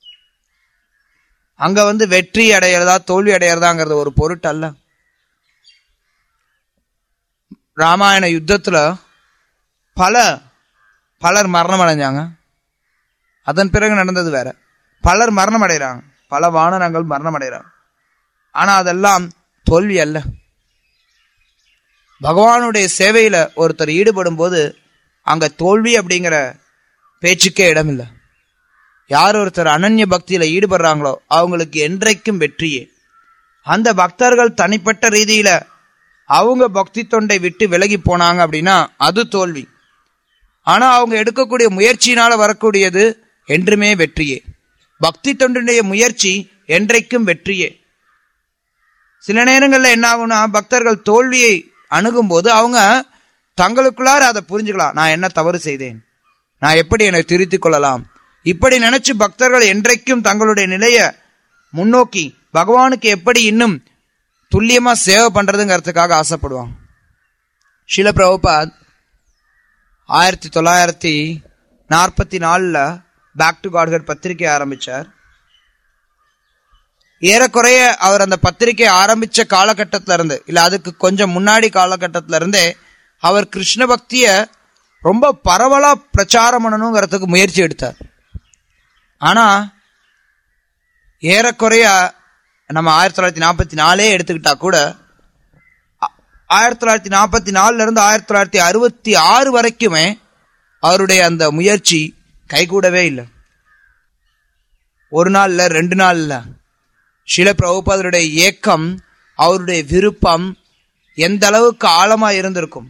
அங்க வந்து வெற்றி அடையிறதா தோல்வி அடையிறதாங்கிறது ஒரு பொருட்டல்ல ராமாயண யுத்தத்துல பல பலர் மரணம் அடைஞ்சாங்க அதன் பிறகு நடந்தது வேற பலர் மரணம் அடைகிறாங்க பல வானரங்கள் மரணம் அடைகிறாங்க ஆனா அதெல்லாம் தோல்வி அல்ல பகவானுடைய சேவையில ஒருத்தர் ஈடுபடும் போது அங்க தோல்வி அப்படிங்கிற பேச்சுக்கே இடமில்லை யார் ஒருத்தர் அனன்ய பக்தியில ஈடுபடுறாங்களோ அவங்களுக்கு என்றைக்கும் வெற்றியே அந்த பக்தர்கள் தனிப்பட்ட ரீதியில அவங்க பக்தி தொண்டை விட்டு விலகி போனாங்க அப்படின்னா அது தோல்வி ஆனா அவங்க எடுக்கக்கூடிய முயற்சியினால வரக்கூடியது என்றுமே வெற்றியே பக்தி தொண்டுடைய முயற்சி என்றைக்கும் வெற்றியே சில நேரங்கள்ல என்ன ஆகும்னா பக்தர்கள் தோல்வியை அணுகும் போது அவங்க தங்களுக்குள்ளார அதை புரிஞ்சுக்கலாம் நான் என்ன தவறு செய்தேன் நான் எப்படி என்னை திருத்திக் கொள்ளலாம் இப்படி நினைச்சு பக்தர்கள் என்றைக்கும் தங்களுடைய நிலைய முன்னோக்கி பகவானுக்கு எப்படி இன்னும் துல்லியமா சேவை பண்றதுங்கிறதுக்காக ஆசைப்படுவாங்க ஷில பிரபுபாத் ஆயிரத்தி தொள்ளாயிரத்தி நாற்பத்தி நாலுல பேக் டு காட்கட் பத்திரிகை ஆரம்பிச்சார் ஏறக்குறைய அவர் அந்த பத்திரிகை ஆரம்பிச்ச காலகட்டத்தில இருந்து இல்ல அதுக்கு கொஞ்சம் முன்னாடி காலகட்டத்தில இருந்தே அவர் கிருஷ்ண பக்திய ரொம்ப பரவலா பிரச்சாரம் பண்ணணுங்கிறதுக்கு முயற்சி எடுத்தார் ஆனா ஏறக்குறைய நம்ம ஆயிரத்தி தொள்ளாயிரத்தி நாற்பத்தி நாலே எடுத்துக்கிட்டா கூட ஆ- ஆயிரத்தி தொள்ளாயிரத்தி நாற்பத்தி நாலுல இருந்து ஆயிரத்தி தொள்ளாயிரத்தி அறுபத்தி ஆறு வரைக்குமே அவருடைய அந்த முயற்சி கைகூடவே இல்லை ஒரு நாள் இல்ல ரெண்டு நாள் இல்ல ஷில பிரபுபாதருடைய ஏக்கம் அவருடைய விருப்பம் எந்த அளவுக்கு ஆழமா இருந்திருக்கும்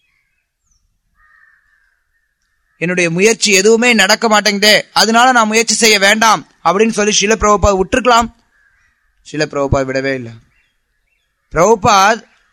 என்னுடைய முயற்சி எதுவுமே நடக்க மாட்டேங்குதே அதனால நான் முயற்சி செய்ய வேண்டாம் அப்படின்னு சொல்லி ஷில பிரபுபாத் விட்டுருக்கலாம் ஷில பிரபுபாத் விடவே இல்லை பிரபுபாத்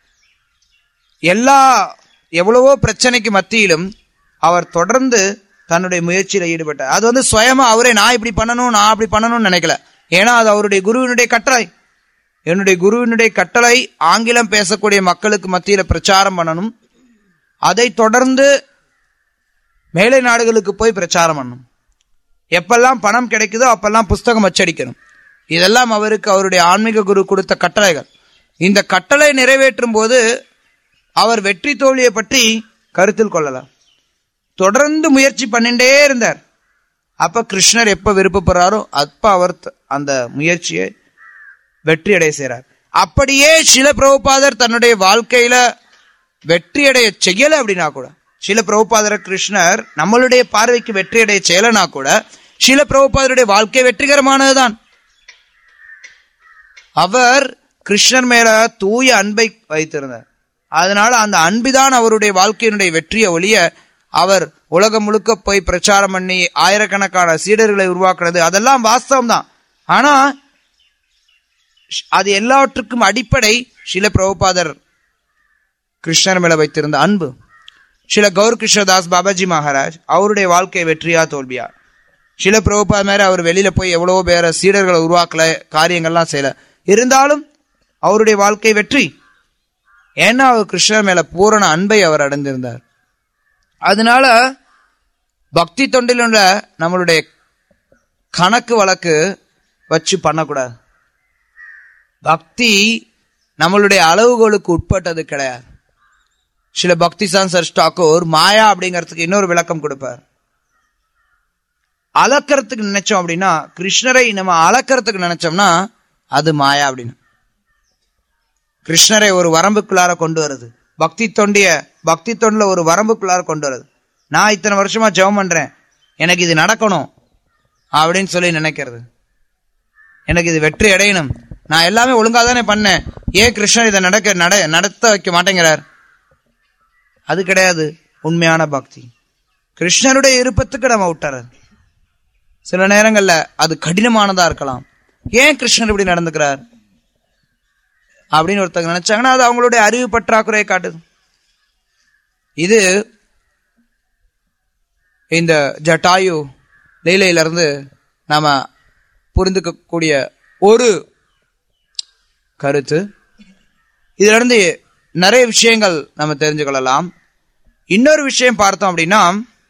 எல்லா எவ்வளவோ பிரச்சனைக்கு மத்தியிலும் அவர் தொடர்ந்து தன்னுடைய முயற்சியில ஈடுபட்டார் அது வந்து சுயமா அவரே நான் இப்படி பண்ணணும் நான் அப்படி பண்ணணும்னு நினைக்கல ஏன்னா அது அவருடைய குருவினுடைய கட்டளை என்னுடைய குருவினுடைய கட்டளை ஆங்கிலம் பேசக்கூடிய மக்களுக்கு மத்தியில பிரச்சாரம் பண்ணணும் அதை தொடர்ந்து மேலை நாடுகளுக்கு போய் பிரச்சாரம் பண்ணணும் எப்பெல்லாம் பணம் கிடைக்குதோ அப்பெல்லாம் புஸ்தகம் அச்சடிக்கணும் இதெல்லாம் அவருக்கு அவருடைய ஆன்மீக குரு கொடுத்த கட்டளைகள் இந்த கட்டளை நிறைவேற்றும் போது அவர் வெற்றி தோல்வியை பற்றி கருத்தில் கொள்ளலாம் தொடர்ந்து முயற்சி பண்ணிட்டே இருந்தார் அப்ப கிருஷ்ணர் எப்ப விருப்பப்படுறாரோ அப்ப அவர் த- அந்த முயற்சியை வெற்றி அடைய செய்றார் அப்படியே சில பிரபுபாதர் தன்னுடைய வாழ்க்கையில வெற்றி அடைய செய்யல அப்படின்னா கூட சில பிரபுபாதர கிருஷ்ணர் நம்மளுடைய பார்வைக்கு வெற்றி அடைய செய்யலனா கூட சில பிரபுபாதருடைய வாழ்க்கை வெற்றிகரமானதுதான் அவர் கிருஷ்ணர் மேல தூய அன்பை வைத்திருந்தார் அதனால அந்த அன்பிதான் அவருடைய வாழ்க்கையினுடைய வெற்றியை ஒழிய அவர் உலகம் முழுக்க போய் பிரச்சாரம் பண்ணி ஆயிரக்கணக்கான சீடர்களை உருவாக்குறது அதெல்லாம் வாஸ்தவம் தான் ஆனா அது எல்லாவற்றுக்கும் அடிப்படை சில பிரபுபாதர் கிருஷ்ணர் மேல வைத்திருந்த அன்பு சில கௌர் கிருஷ்ணதாஸ் பாபாஜி மகாராஜ் அவருடைய வாழ்க்கை வெற்றியா தோல்வியா சில பிரபுபாத மேல அவர் வெளியில போய் எவ்வளவோ பேர சீடர்களை உருவாக்கல காரியங்கள்லாம் செய்யல இருந்தாலும் அவருடைய வாழ்க்கை வெற்றி ஏன்னா அவர் கிருஷ்ணர் மேல பூரண அன்பை அவர் அடைந்திருந்தார் அதனால பக்தி தொண்டில் உள்ள நம்மளுடைய கணக்கு வழக்கு வச்சு பண்ணக்கூடாது பக்தி நம்மளுடைய அளவுகோலுக்கு உட்பட்டது கிடையாது சில பக்தி சான்சர் டாக்கூர் மாயா அப்படிங்கிறதுக்கு இன்னொரு விளக்கம் கொடுப்பார் அளக்கறதுக்கு நினைச்சோம் அப்படின்னா கிருஷ்ணரை நம்ம அளக்கறதுக்கு நினைச்சோம்னா அது மாயா அப்படின்னு கிருஷ்ணரை ஒரு வரம்புக்குள்ளார கொண்டு வருது பக்தி தொண்டிய பக்தி தொண்டில் ஒரு வரம்புக்குள்ளார கொண்டு வருது நான் இத்தனை வருஷமா ஜெபம் பண்றேன் எனக்கு இது நடக்கணும் அப்படின்னு சொல்லி நினைக்கிறது எனக்கு இது வெற்றி அடையணும் நான் எல்லாமே ஒழுங்கா தானே பண்ணேன் ஏன் கிருஷ்ணர் இதை நடக்க நட நடத்த வைக்க மாட்டேங்கிறார் அது கிடையாது உண்மையான பக்தி கிருஷ்ணருடைய விருப்பத்துக்கு நம்ம விட்டுறது சில நேரங்கள்ல அது கடினமானதா இருக்கலாம் ஏன் கிருஷ்ணர் இப்படி நடந்துக்கிறார் அப்படின்னு ஒருத்தங்க நினைச்சாங்கன்னா அது அவங்களுடைய அறிவு பற்றாக்குறையை காட்டுது இது இந்த ஜட்டாயு லீலையில இருந்து நாம புரிந்துக்கக்கூடிய ஒரு கருத்து இதுல இருந்து நிறைய விஷயங்கள் நம்ம தெரிஞ்சு கொள்ளலாம் இன்னொரு விஷயம் பார்த்தோம் அப்படின்னா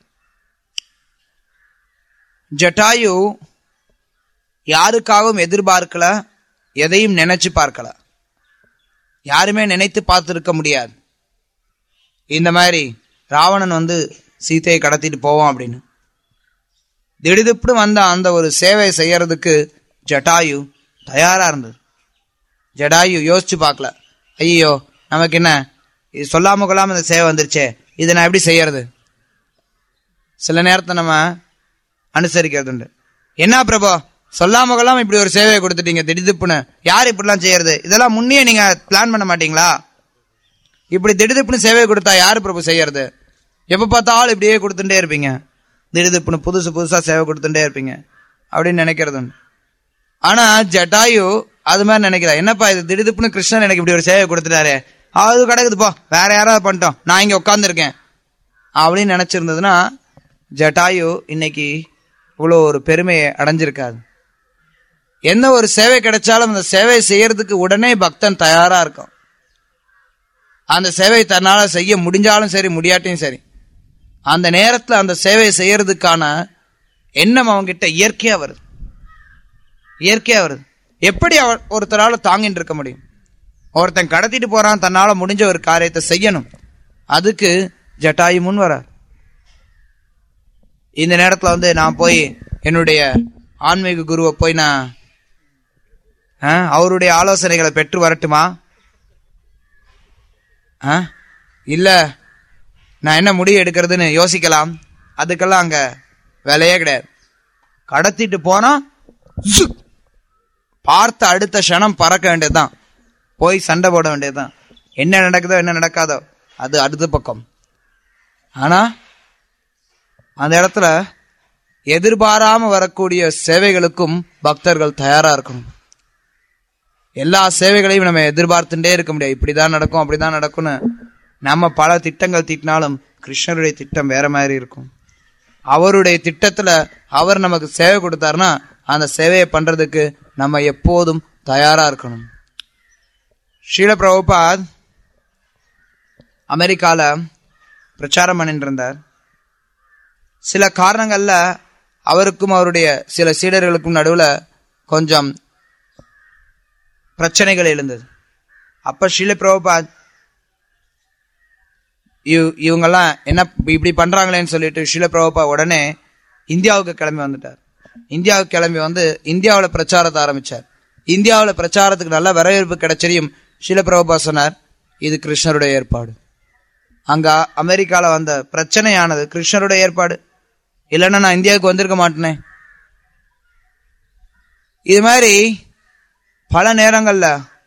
ஜட்டாயு யாருக்காகவும் எதிர்பார்க்கல எதையும் நினைச்சு பார்க்கல யாருமே நினைத்து பார்த்துருக்க முடியாது இந்த மாதிரி ராவணன் வந்து சீதையை கடத்திட்டு போவான் அப்படின்னு திடுதிப்புன்னு வந்த அந்த ஒரு சேவை செய்யறதுக்கு ஜட்டாயு தயாரா இருந்தது ஜடாயு யோசிச்சு பார்க்கல ஐயோ நமக்கு என்ன இது சொல்லாம கொள்ளாம இந்த சேவை வந்துருச்சே இதை நான் எப்படி செய்யறது சில நேரத்தை நம்ம அனுசரிக்கிறது உண்டு என்ன பிரபு சொல்லாம கொள்ளாம இப்படி ஒரு சேவையை கொடுத்துட்டீங்க திடுதிப்புன்னு யார் இப்படிலாம் செய்யறது இதெல்லாம் முன்னே நீங்க பிளான் பண்ண மாட்டீங்களா இப்படி திடுதிப்புன்னு சேவை கொடுத்தா யாரு பிரபு செய்யறது எப்ப பார்த்தாலும் இப்படியே கொடுத்துட்டே இருப்பீங்க திடுதிப்புன்னு புதுசு புதுசா சேவை கொடுத்துட்டே இருப்பீங்க அப்படின்னு நினைக்கிறது உண்டு ஆனா ஜட்டாயு அது மாதிரி நினைக்கிறா என்னப்பா இது திடுதிப்புன்னு கிருஷ்ணன் எனக்கு இப்படி ஒரு சேவை கொடுத்துட்டாரு அது கிடக்குது போ வேற யாராவது பண்ணிட்டோம் நான் இங்க உட்காந்துருக்கேன் அப்படின்னு நினைச்சிருந்ததுன்னா ஜட்டாயு இன்னைக்கு இவ்வளோ ஒரு பெருமையை அடைஞ்சிருக்காது எந்த ஒரு சேவை கிடைச்சாலும் அந்த சேவை செய்யறதுக்கு உடனே பக்தன் தயாரா இருக்கும் அந்த சேவை தன்னால செய்ய முடிஞ்சாலும் சரி முடியாட்டியும் சரி அந்த நேரத்துல அந்த சேவை செய்யறதுக்கான எண்ணம் அவங்கிட்ட இயற்கையா வருது இயற்கையா வருது எப்படி அவர் ஒருத்தரால தாங்கிட்டு இருக்க முடியும் ஒருத்தன் கடத்திட்டு போறான் தன்னால முடிஞ்ச ஒரு காரியத்தை செய்யணும் அதுக்கு ஜட்டாயு முன் வரார் இந்த நேரத்துல வந்து நான் போய் என்னுடைய ஆன்மீக குருவை போய் நான் ஆ, அவருடைய ஆலோசனைகளை பெற்று வரட்டுமா ஆ? இல்ல நான் என்ன முடிவு எடுக்கிறதுன்னு யோசிக்கலாம் அதுக்கெல்லாம் அங்க வேலையே கிடையாது கடத்திட்டு போனா சுக். பார்த்த அடுத்த க்ஷணம் பறக்க வேண்டியதுதான் போய் சண்டை போட வேண்டியதுதான் என்ன நடக்குதோ என்ன நடக்காதோ அது அடுத்த பக்கம் ஆனா அந்த இடத்துல எதிர்பாராம வரக்கூடிய சேவைகளுக்கும் பக்தர்கள் தயாரா இருக்கணும் எல்லா சேவைகளையும் நம்ம எதிர்பார்த்துட்டே இருக்க முடியாது இப்படிதான் நடக்கும் அப்படிதான் நடக்கும்னு நம்ம பல திட்டங்கள் தீட்டினாலும் கிருஷ்ணருடைய திட்டம் வேற மாதிரி இருக்கும் அவருடைய திட்டத்துல அவர் நமக்கு சேவை கொடுத்தாருன்னா அந்த சேவையை பண்றதுக்கு நம்ம எப்போதும் தயாரா இருக்கணும் ஸ்ரீல பிரபுபாத் அமெரிக்கால பிரச்சாரம் பண்ணிட்டு இருந்தார் சில காரணங்கள்ல அவருக்கும் அவருடைய சில சீடர்களுக்கும் நடுவுல கொஞ்சம் பிரச்சனைகள் எழுந்தது அப்ப ஸ்ரீல பிரபுபாத் இவ்- இவங்கெல்லாம் என்ன இப்படி பண்றாங்களேன்னு சொல்லிட்டு ஷில பிரபுபா உடனே இந்தியாவுக்கு கிளம்பி வந்துட்டார் இந்தியாவுக்கு கிளம்பி வந்து இந்தியாவில் பிரச்சாரத்தை ஆரம்பிச்சார் இந்தியாவில் பிரச்சாரத்துக்கு நல்ல வரவேற்பு கிடைச்சதையும் ஷில பிரபுபா சொன்னார் இது கிருஷ்ணருடைய ஏற்பாடு அங்க அமெரிக்கால வந்த பிரச்சனையானது கிருஷ்ணருடைய ஏற்பாடு இல்லைன்னா நான் இந்தியாவுக்கு வந்திருக்க மாட்டேனே இது மாதிரி பல நேரங்கள்ல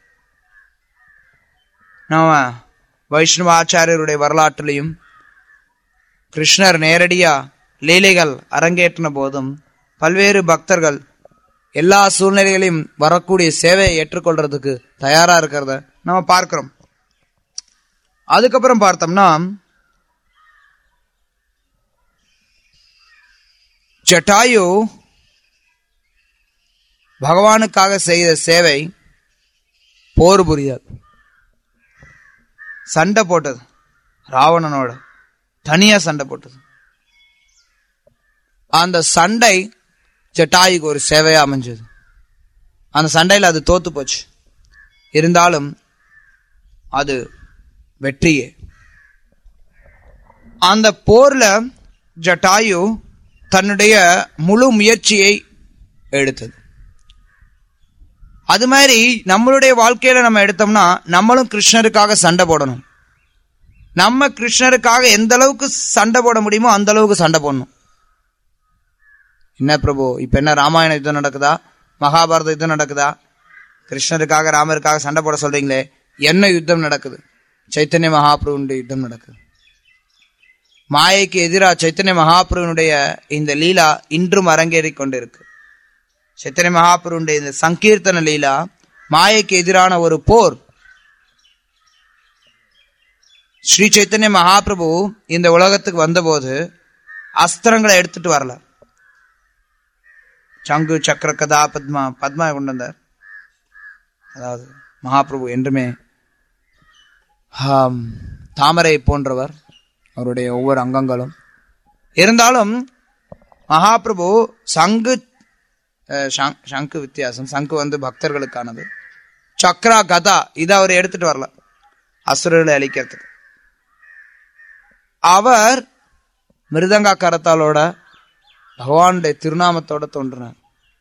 நாம வைஷ்ணவ ஆச்சாரியருடைய வரலாற்றிலையும் கிருஷ்ணர் நேரடியா லீலைகள் அரங்கேற்றின போதும் பல்வேறு பக்தர்கள் எல்லா சூழ்நிலைகளையும் வரக்கூடிய சேவையை ஏற்றுக்கொள்றதுக்கு தயாரா இருக்கிறத நம்ம பார்க்கிறோம் அதுக்கப்புறம் பார்த்தோம்னா ஜட்டாயு பகவானுக்காக செய்த சேவை போர் புரியாது சண்டை போட்டது ராவணனோட தனியா சண்டை போட்டது அந்த சண்டை ஜட்டாயுக்கு ஒரு சேவையா அமைஞ்சது அந்த சண்டையில் அது தோத்து போச்சு இருந்தாலும் அது வெற்றியே அந்த போர்ல ஜட்டாயு தன்னுடைய முழு முயற்சியை எடுத்தது அது மாதிரி நம்மளுடைய வாழ்க்கையில நம்ம எடுத்தோம்னா நம்மளும் கிருஷ்ணருக்காக சண்டை போடணும் நம்ம கிருஷ்ணருக்காக எந்த அளவுக்கு சண்டை போட முடியுமோ அந்த அளவுக்கு சண்டை போடணும் என்ன பிரபு இப்ப என்ன ராமாயண யுத்தம் நடக்குதா மகாபாரத யுத்தம் நடக்குதா கிருஷ்ணருக்காக ராமருக்காக சண்டை போட சொல்றீங்களே என்ன யுத்தம் நடக்குது சைத்தன்ய மகாபிரபுடைய யுத்தம் நடக்குது மாயைக்கு எதிராக சைத்தன்ய மகாபிரபுனுடைய இந்த லீலா இன்றும் அரங்கேறி கொண்டிருக்கு சைத்தன்ய மகாபிரபுடைய இந்த சங்கீர்த்தன லீலா மாயைக்கு எதிரான ஒரு போர் ஸ்ரீ சைத்தன்ய மகாபிரபு இந்த உலகத்துக்கு வந்தபோது அஸ்திரங்களை எடுத்துட்டு வரல சங்கு சக்கர கதா பத்மா பத்மா கொண்டு வந்தார் அதாவது மகாபிரபு என்றுமே ஆம், தாமரை போன்றவர் அவருடைய ஒவ்வொரு அங்கங்களும் இருந்தாலும் மகாபிரபு சங்கு அஹ், சங்- சங்கு வித்தியாசம் சங்கு வந்து பக்தர்களுக்கானது சக்ரா கதா இதை அவர் எடுத்துட்டு வரல அசுரர்களை அழிக்கிறதுக்கு அவர் மிருதங்கா கரத்தாலோட பகவானுடைய திருநாமத்தோட தோன்றினார்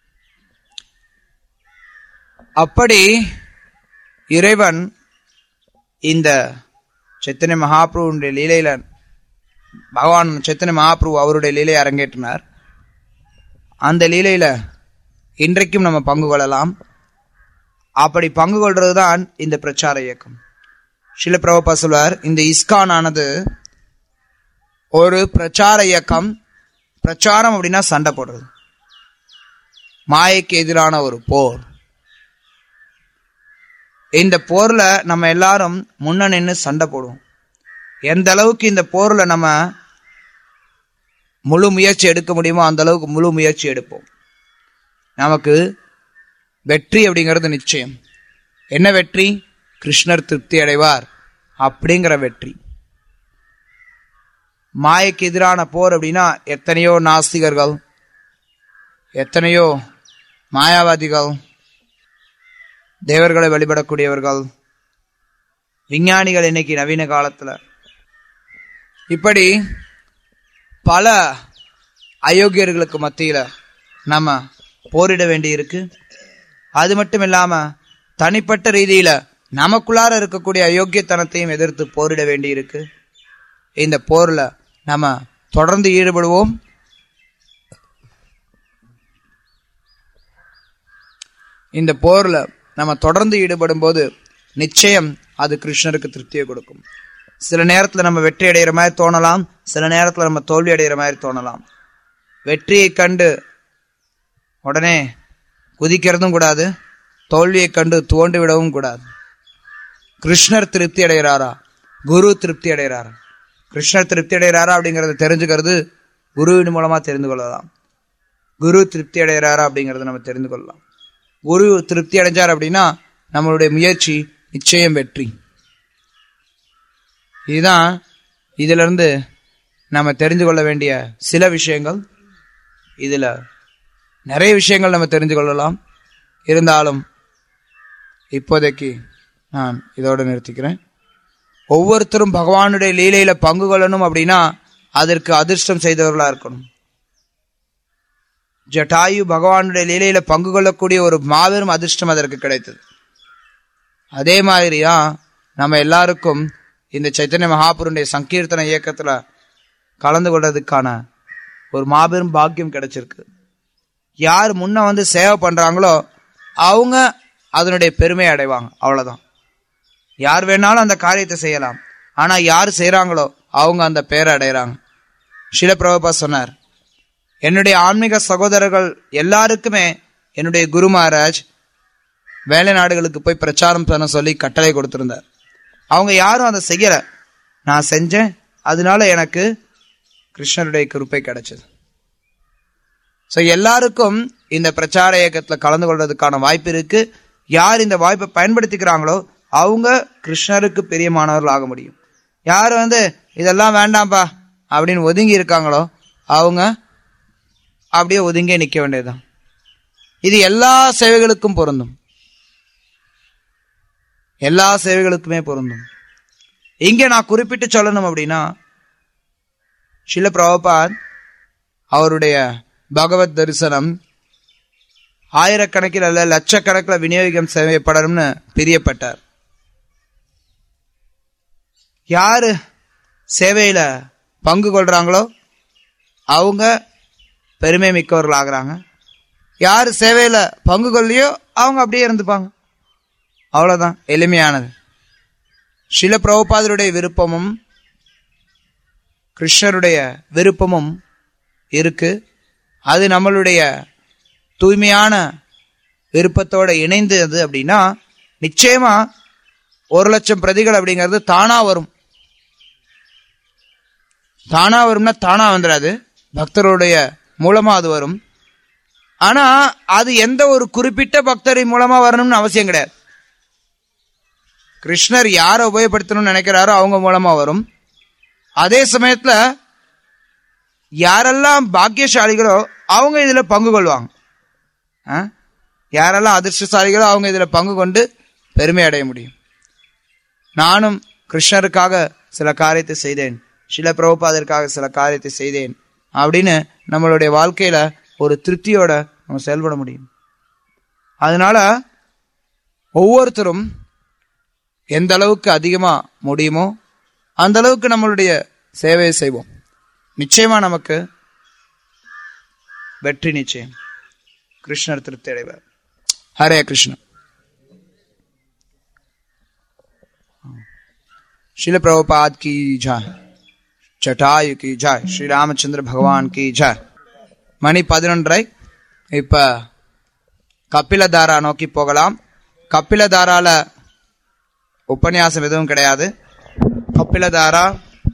அப்படி இறைவன் இந்த சைத்தன்ய மகாபிரபுடைய லீலையில பகவான் சைத்தன்ய மகாபிரபு அவருடைய லீலையை அரங்கேற்றினார் அந்த லீலையில இன்றைக்கும் நம்ம பங்கு கொள்ளலாம் அப்படி பங்கு கொள்றதுதான் இந்த பிரச்சார இயக்கம் சில பிரபா சொல்வார் இந்த இஸ்கான் ஆனது ஒரு பிரச்சார இயக்கம் பிரச்சாரம் அப்படின்னா சண்டை போடுறது மாயைக்கு எதிரான ஒரு போர் இந்த போர்ல நம்ம எல்லாரும் முன்ன நின்று சண்டை போடுவோம் எந்த அளவுக்கு இந்த போர்ல நம்ம முழு முயற்சி எடுக்க முடியுமோ அந்த அளவுக்கு முழு முயற்சி எடுப்போம் நமக்கு வெற்றி அப்படிங்கிறது நிச்சயம் என்ன வெற்றி கிருஷ்ணர் திருப்தி அடைவார் அப்படிங்கிற வெற்றி மாயைக்கு எதிரான போர் அப்படின்னா எத்தனையோ நாஸ்திகர்கள் எத்தனையோ மாயாவாதிகள் தேவர்களை வழிபடக்கூடியவர்கள் விஞ்ஞானிகள் இன்னைக்கு நவீன காலத்துல இப்படி பல அயோக்கியர்களுக்கு மத்தியில நம்ம போரிட வேண்டியிருக்கு அது மட்டும் இல்லாம தனிப்பட்ட ரீதியில நமக்குள்ளார இருக்கக்கூடிய அயோக்கியத்தனத்தையும் எதிர்த்து போரிட வேண்டியிருக்கு இந்த போர்ல நம்ம தொடர்ந்து ஈடுபடுவோம் இந்த போர்ல நம்ம தொடர்ந்து ஈடுபடும் போது நிச்சயம் அது கிருஷ்ணருக்கு திருப்தியை கொடுக்கும் சில நேரத்துல நம்ம வெற்றி அடைகிற மாதிரி தோணலாம் சில நேரத்துல நம்ம தோல்வி அடைகிற மாதிரி தோணலாம் வெற்றியை கண்டு உடனே குதிக்கிறதும் கூடாது தோல்வியை கண்டு துவண்டு விடவும் கூடாது கிருஷ்ணர் திருப்தி அடைகிறாரா குரு திருப்தி அடைகிறாரா கிருஷ்ணர் திருப்தி அடைகிறாரா அப்படிங்கறத தெரிஞ்சுக்கிறது குருவின் மூலமா தெரிந்து கொள்ளலாம் குரு திருப்தி அடைகிறாரா அப்படிங்கறத நம்ம தெரிந்து கொள்ளலாம் குரு திருப்தி அடைஞ்சார் அப்படின்னா நம்மளுடைய முயற்சி நிச்சயம் வெற்றி இதுதான் இதுல இருந்து நம்ம தெரிந்து கொள்ள வேண்டிய சில விஷயங்கள் இதுல நிறைய விஷயங்கள் நம்ம தெரிந்து கொள்ளலாம் இருந்தாலும் இப்போதைக்கு நான் இதோட நிறுத்திக்கிறேன் ஒவ்வொருத்தரும் பகவானுடைய லீலையில பங்கு கொள்ளணும் அப்படின்னா அதற்கு அதிர்ஷ்டம் செய்தவர்களா இருக்கணும் ஜட்டாயு பகவானுடைய லீலையில பங்கு கொள்ளக்கூடிய ஒரு மாபெரும் அதிர்ஷ்டம் அதற்கு கிடைத்தது அதே மாதிரிதான் நம்ம எல்லாருக்கும் இந்த சைத்தன்ய மகாபுருடைய சங்கீர்த்தன இயக்கத்துல கலந்து கொள்றதுக்கான ஒரு மாபெரும் பாக்கியம் கிடைச்சிருக்கு யார் முன்ன வந்து சேவை பண்றாங்களோ அவங்க அதனுடைய பெருமை அடைவாங்க அவ்வளவுதான் யார் வேணாலும் அந்த காரியத்தை செய்யலாம் ஆனா யார் செய்றாங்களோ அவங்க அந்த பேரை அடைகிறாங்க ஷிலபிரபா சொன்னார் என்னுடைய ஆன்மீக சகோதரர்கள் எல்லாருக்குமே என்னுடைய குரு மகாராஜ் வேலை நாடுகளுக்கு போய் பிரச்சாரம் பண்ண சொல்லி கட்டளை கொடுத்திருந்தார் அவங்க யாரும் அதை செய்யல நான் செஞ்சேன் அதனால எனக்கு கிருஷ்ணருடைய கிருப்பை கிடைச்சது ஸோ எல்லாருக்கும் இந்த பிரச்சார இயக்கத்துல கலந்து கொள்றதுக்கான வாய்ப்பு இருக்கு யார் இந்த வாய்ப்பை பயன்படுத்திக்கிறாங்களோ அவங்க கிருஷ்ணருக்கு பிரியமானவர்கள் ஆக முடியும் யார் வந்து இதெல்லாம் வேண்டாம்ப்பா அப்படின்னு ஒதுங்கி இருக்காங்களோ அவங்க அப்படியே ஒதுங்கே நிற்க வேண்டியதுதான் இது எல்லா சேவைகளுக்கும் பொருந்தும் எல்லா சேவைகளுக்குமே பொருந்தும் இங்க நான் குறிப்பிட்டு சொல்லணும் அப்படின்னா ஷில பிரபுபாத் அவருடைய பகவத் தரிசனம் ஆயிரக்கணக்கில் அல்ல லட்சக்கணக்கில் விநியோகம் செய்யப்படணும்னு பிரியப்பட்டார் யாரு சேவையில பங்கு கொள்றாங்களோ அவங்க பெருமை மிக்கவர்கள் ஆகுறாங்க யார் சேவையில பங்கு கொள்ளையோ அவங்க அப்படியே இருந்துப்பாங்க அவ்வளவுதான் எளிமையானது ஷில பிரபுபாதருடைய விருப்பமும் கிருஷ்ணருடைய விருப்பமும் இருக்கு அது நம்மளுடைய தூய்மையான விருப்பத்தோட இணைந்தது அப்படின்னா நிச்சயமா ஒரு லட்சம் பிரதிகள் அப்படிங்கிறது தானா வரும் தானா வரும்னா தானா வந்துடாது பக்தருடைய மூலமா அது வரும் ஆனா அது எந்த ஒரு குறிப்பிட்ட பக்தரின் மூலமா வரணும்னு அவசியம் கிடையாது கிருஷ்ணர் யாரை உபயோகப்படுத்தணும்னு நினைக்கிறாரோ அவங்க மூலமா வரும் அதே சமயத்துல யாரெல்லாம் பாக்கியசாலிகளோ அவங்க இதுல பங்கு கொள்வாங்க ஆ? யாரெல்லாம் அதிர்ஷ்டசாலிகளோ அவங்க இதுல பங்கு கொண்டு பெருமை அடைய முடியும் நானும் கிருஷ்ணருக்காக சில காரியத்தை செய்தேன் சில பிரபுபாதருக்காக சில காரியத்தை செய்தேன் அப்படின்னு நம்மளுடைய வாழ்க்கையில ஒரு திருப்தியோட நம்ம செயல்பட முடியும் அதனால ஒவ்வொருத்தரும் எந்த அளவுக்கு அதிகமா முடியுமோ அந்த அளவுக்கு நம்மளுடைய சேவையை செய்வோம் நிச்சயமா நமக்கு வெற்றி நிச்சயம் கிருஷ்ணர் திருப்தி அடைவார் ஹரே கிருஷ்ணன் शिल प्रभुपाद की जय चटायु की जय श्री ராமச்சந்திர பகவான் की जय மணி பதினொன்றை இப்ப கபிலதாரா நோக்கி போகலாம் கபிலதாரால உபன்யாசம் எதுவும் கிடையாது கபிலதாரா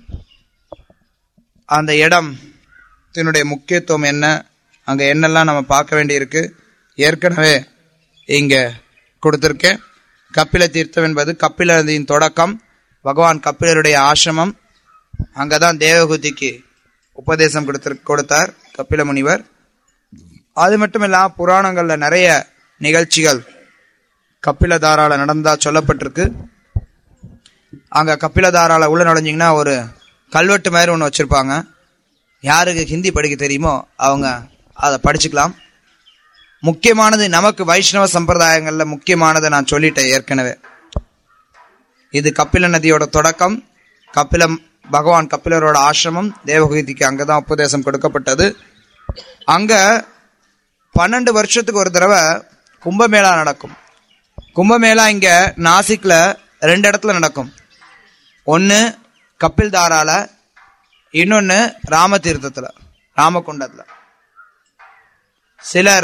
அந்த இடம் இதனுடைய முக்கியத்துவம் என்ன அங்க என்னெல்லாம் நம்ம பார்க்க வேண்டியிருக்கு ஏற்கனவே இங்க கொடுத்திருக்கேன் கபில தீர்த்தம் என்பது கபில நதியின் தொடக்கம் பகவான் கபிலருடைய ஆசிரமம் அங்கதான் தேவகுதிக்கு உபதேசம் கொடுத்திரு கொடுத்தார் கபில முனிவர் அது மட்டும் இல்லாம புராணங்கள்ல நிறைய நிகழ்ச்சிகள் கபிலதாரால நடந்தா சொல்லப்பட்டிருக்கு அங்க கபிலதாரால உள்ள நுழைஞ்சிங்கன்னா ஒரு கல்வெட்டு மாதிரி ஒன்று வச்சிருப்பாங்க யாருக்கு ஹிந்தி படிக்க தெரியுமோ அவங்க அதை படிச்சுக்கலாம் முக்கியமானது நமக்கு வைஷ்ணவ சம்பிரதாயங்கள்ல முக்கியமானதை நான் சொல்லிட்டேன் ஏற்கனவே இது கபில நதியோட தொடக்கம் கபிலம் பகவான் கபிலரோட ஆசிரமம் தேவகுதிக்கு அங்கதான் உபதேசம் கொடுக்கப்பட்டது அங்க பன்னெண்டு வருஷத்துக்கு ஒரு தடவை கும்பமேளா நடக்கும் கும்பமேளா இங்க நாசிக்ல ரெண்டு இடத்துல நடக்கும் ஒன்னு கபில்தாரால இன்னொன்னு ராமதீர்த்தத்துல ராமகுண்டத்துல சிலர்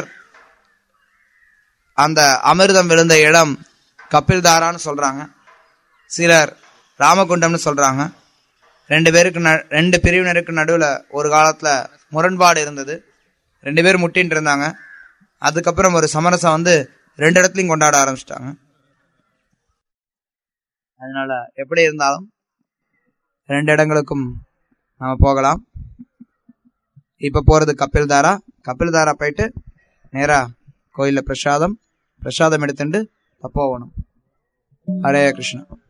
அந்த அமிர்தம் விழுந்த இடம் கபில்தாரான்னு சொல்றாங்க சிலர் ராமகுண்டம்னு சொல்றாங்க ரெண்டு பேருக்கு ந- ரெண்டு பிரிவினருக்கு நடுவுல ஒரு காலத்துல முரண்பாடு இருந்தது ரெண்டு பேரும் முட்டின்னு இருந்தாங்க அதுக்கப்புறம் ஒரு சமரசம் வந்து ரெண்டு இடத்துலயும் கொண்டாட ஆரம்பிச்சிட்டாங்க அதனால எப்படி இருந்தாலும் ரெண்டு இடங்களுக்கும் நம்ம போகலாம் இப்ப போறது கப்பில்தாரா கப்பில்தாரா போயிட்டு நேரா கோயில்ல பிரசாதம் பிரசாதம் எடுத்துட்டு போகணும் ஹரே கிருஷ்ணா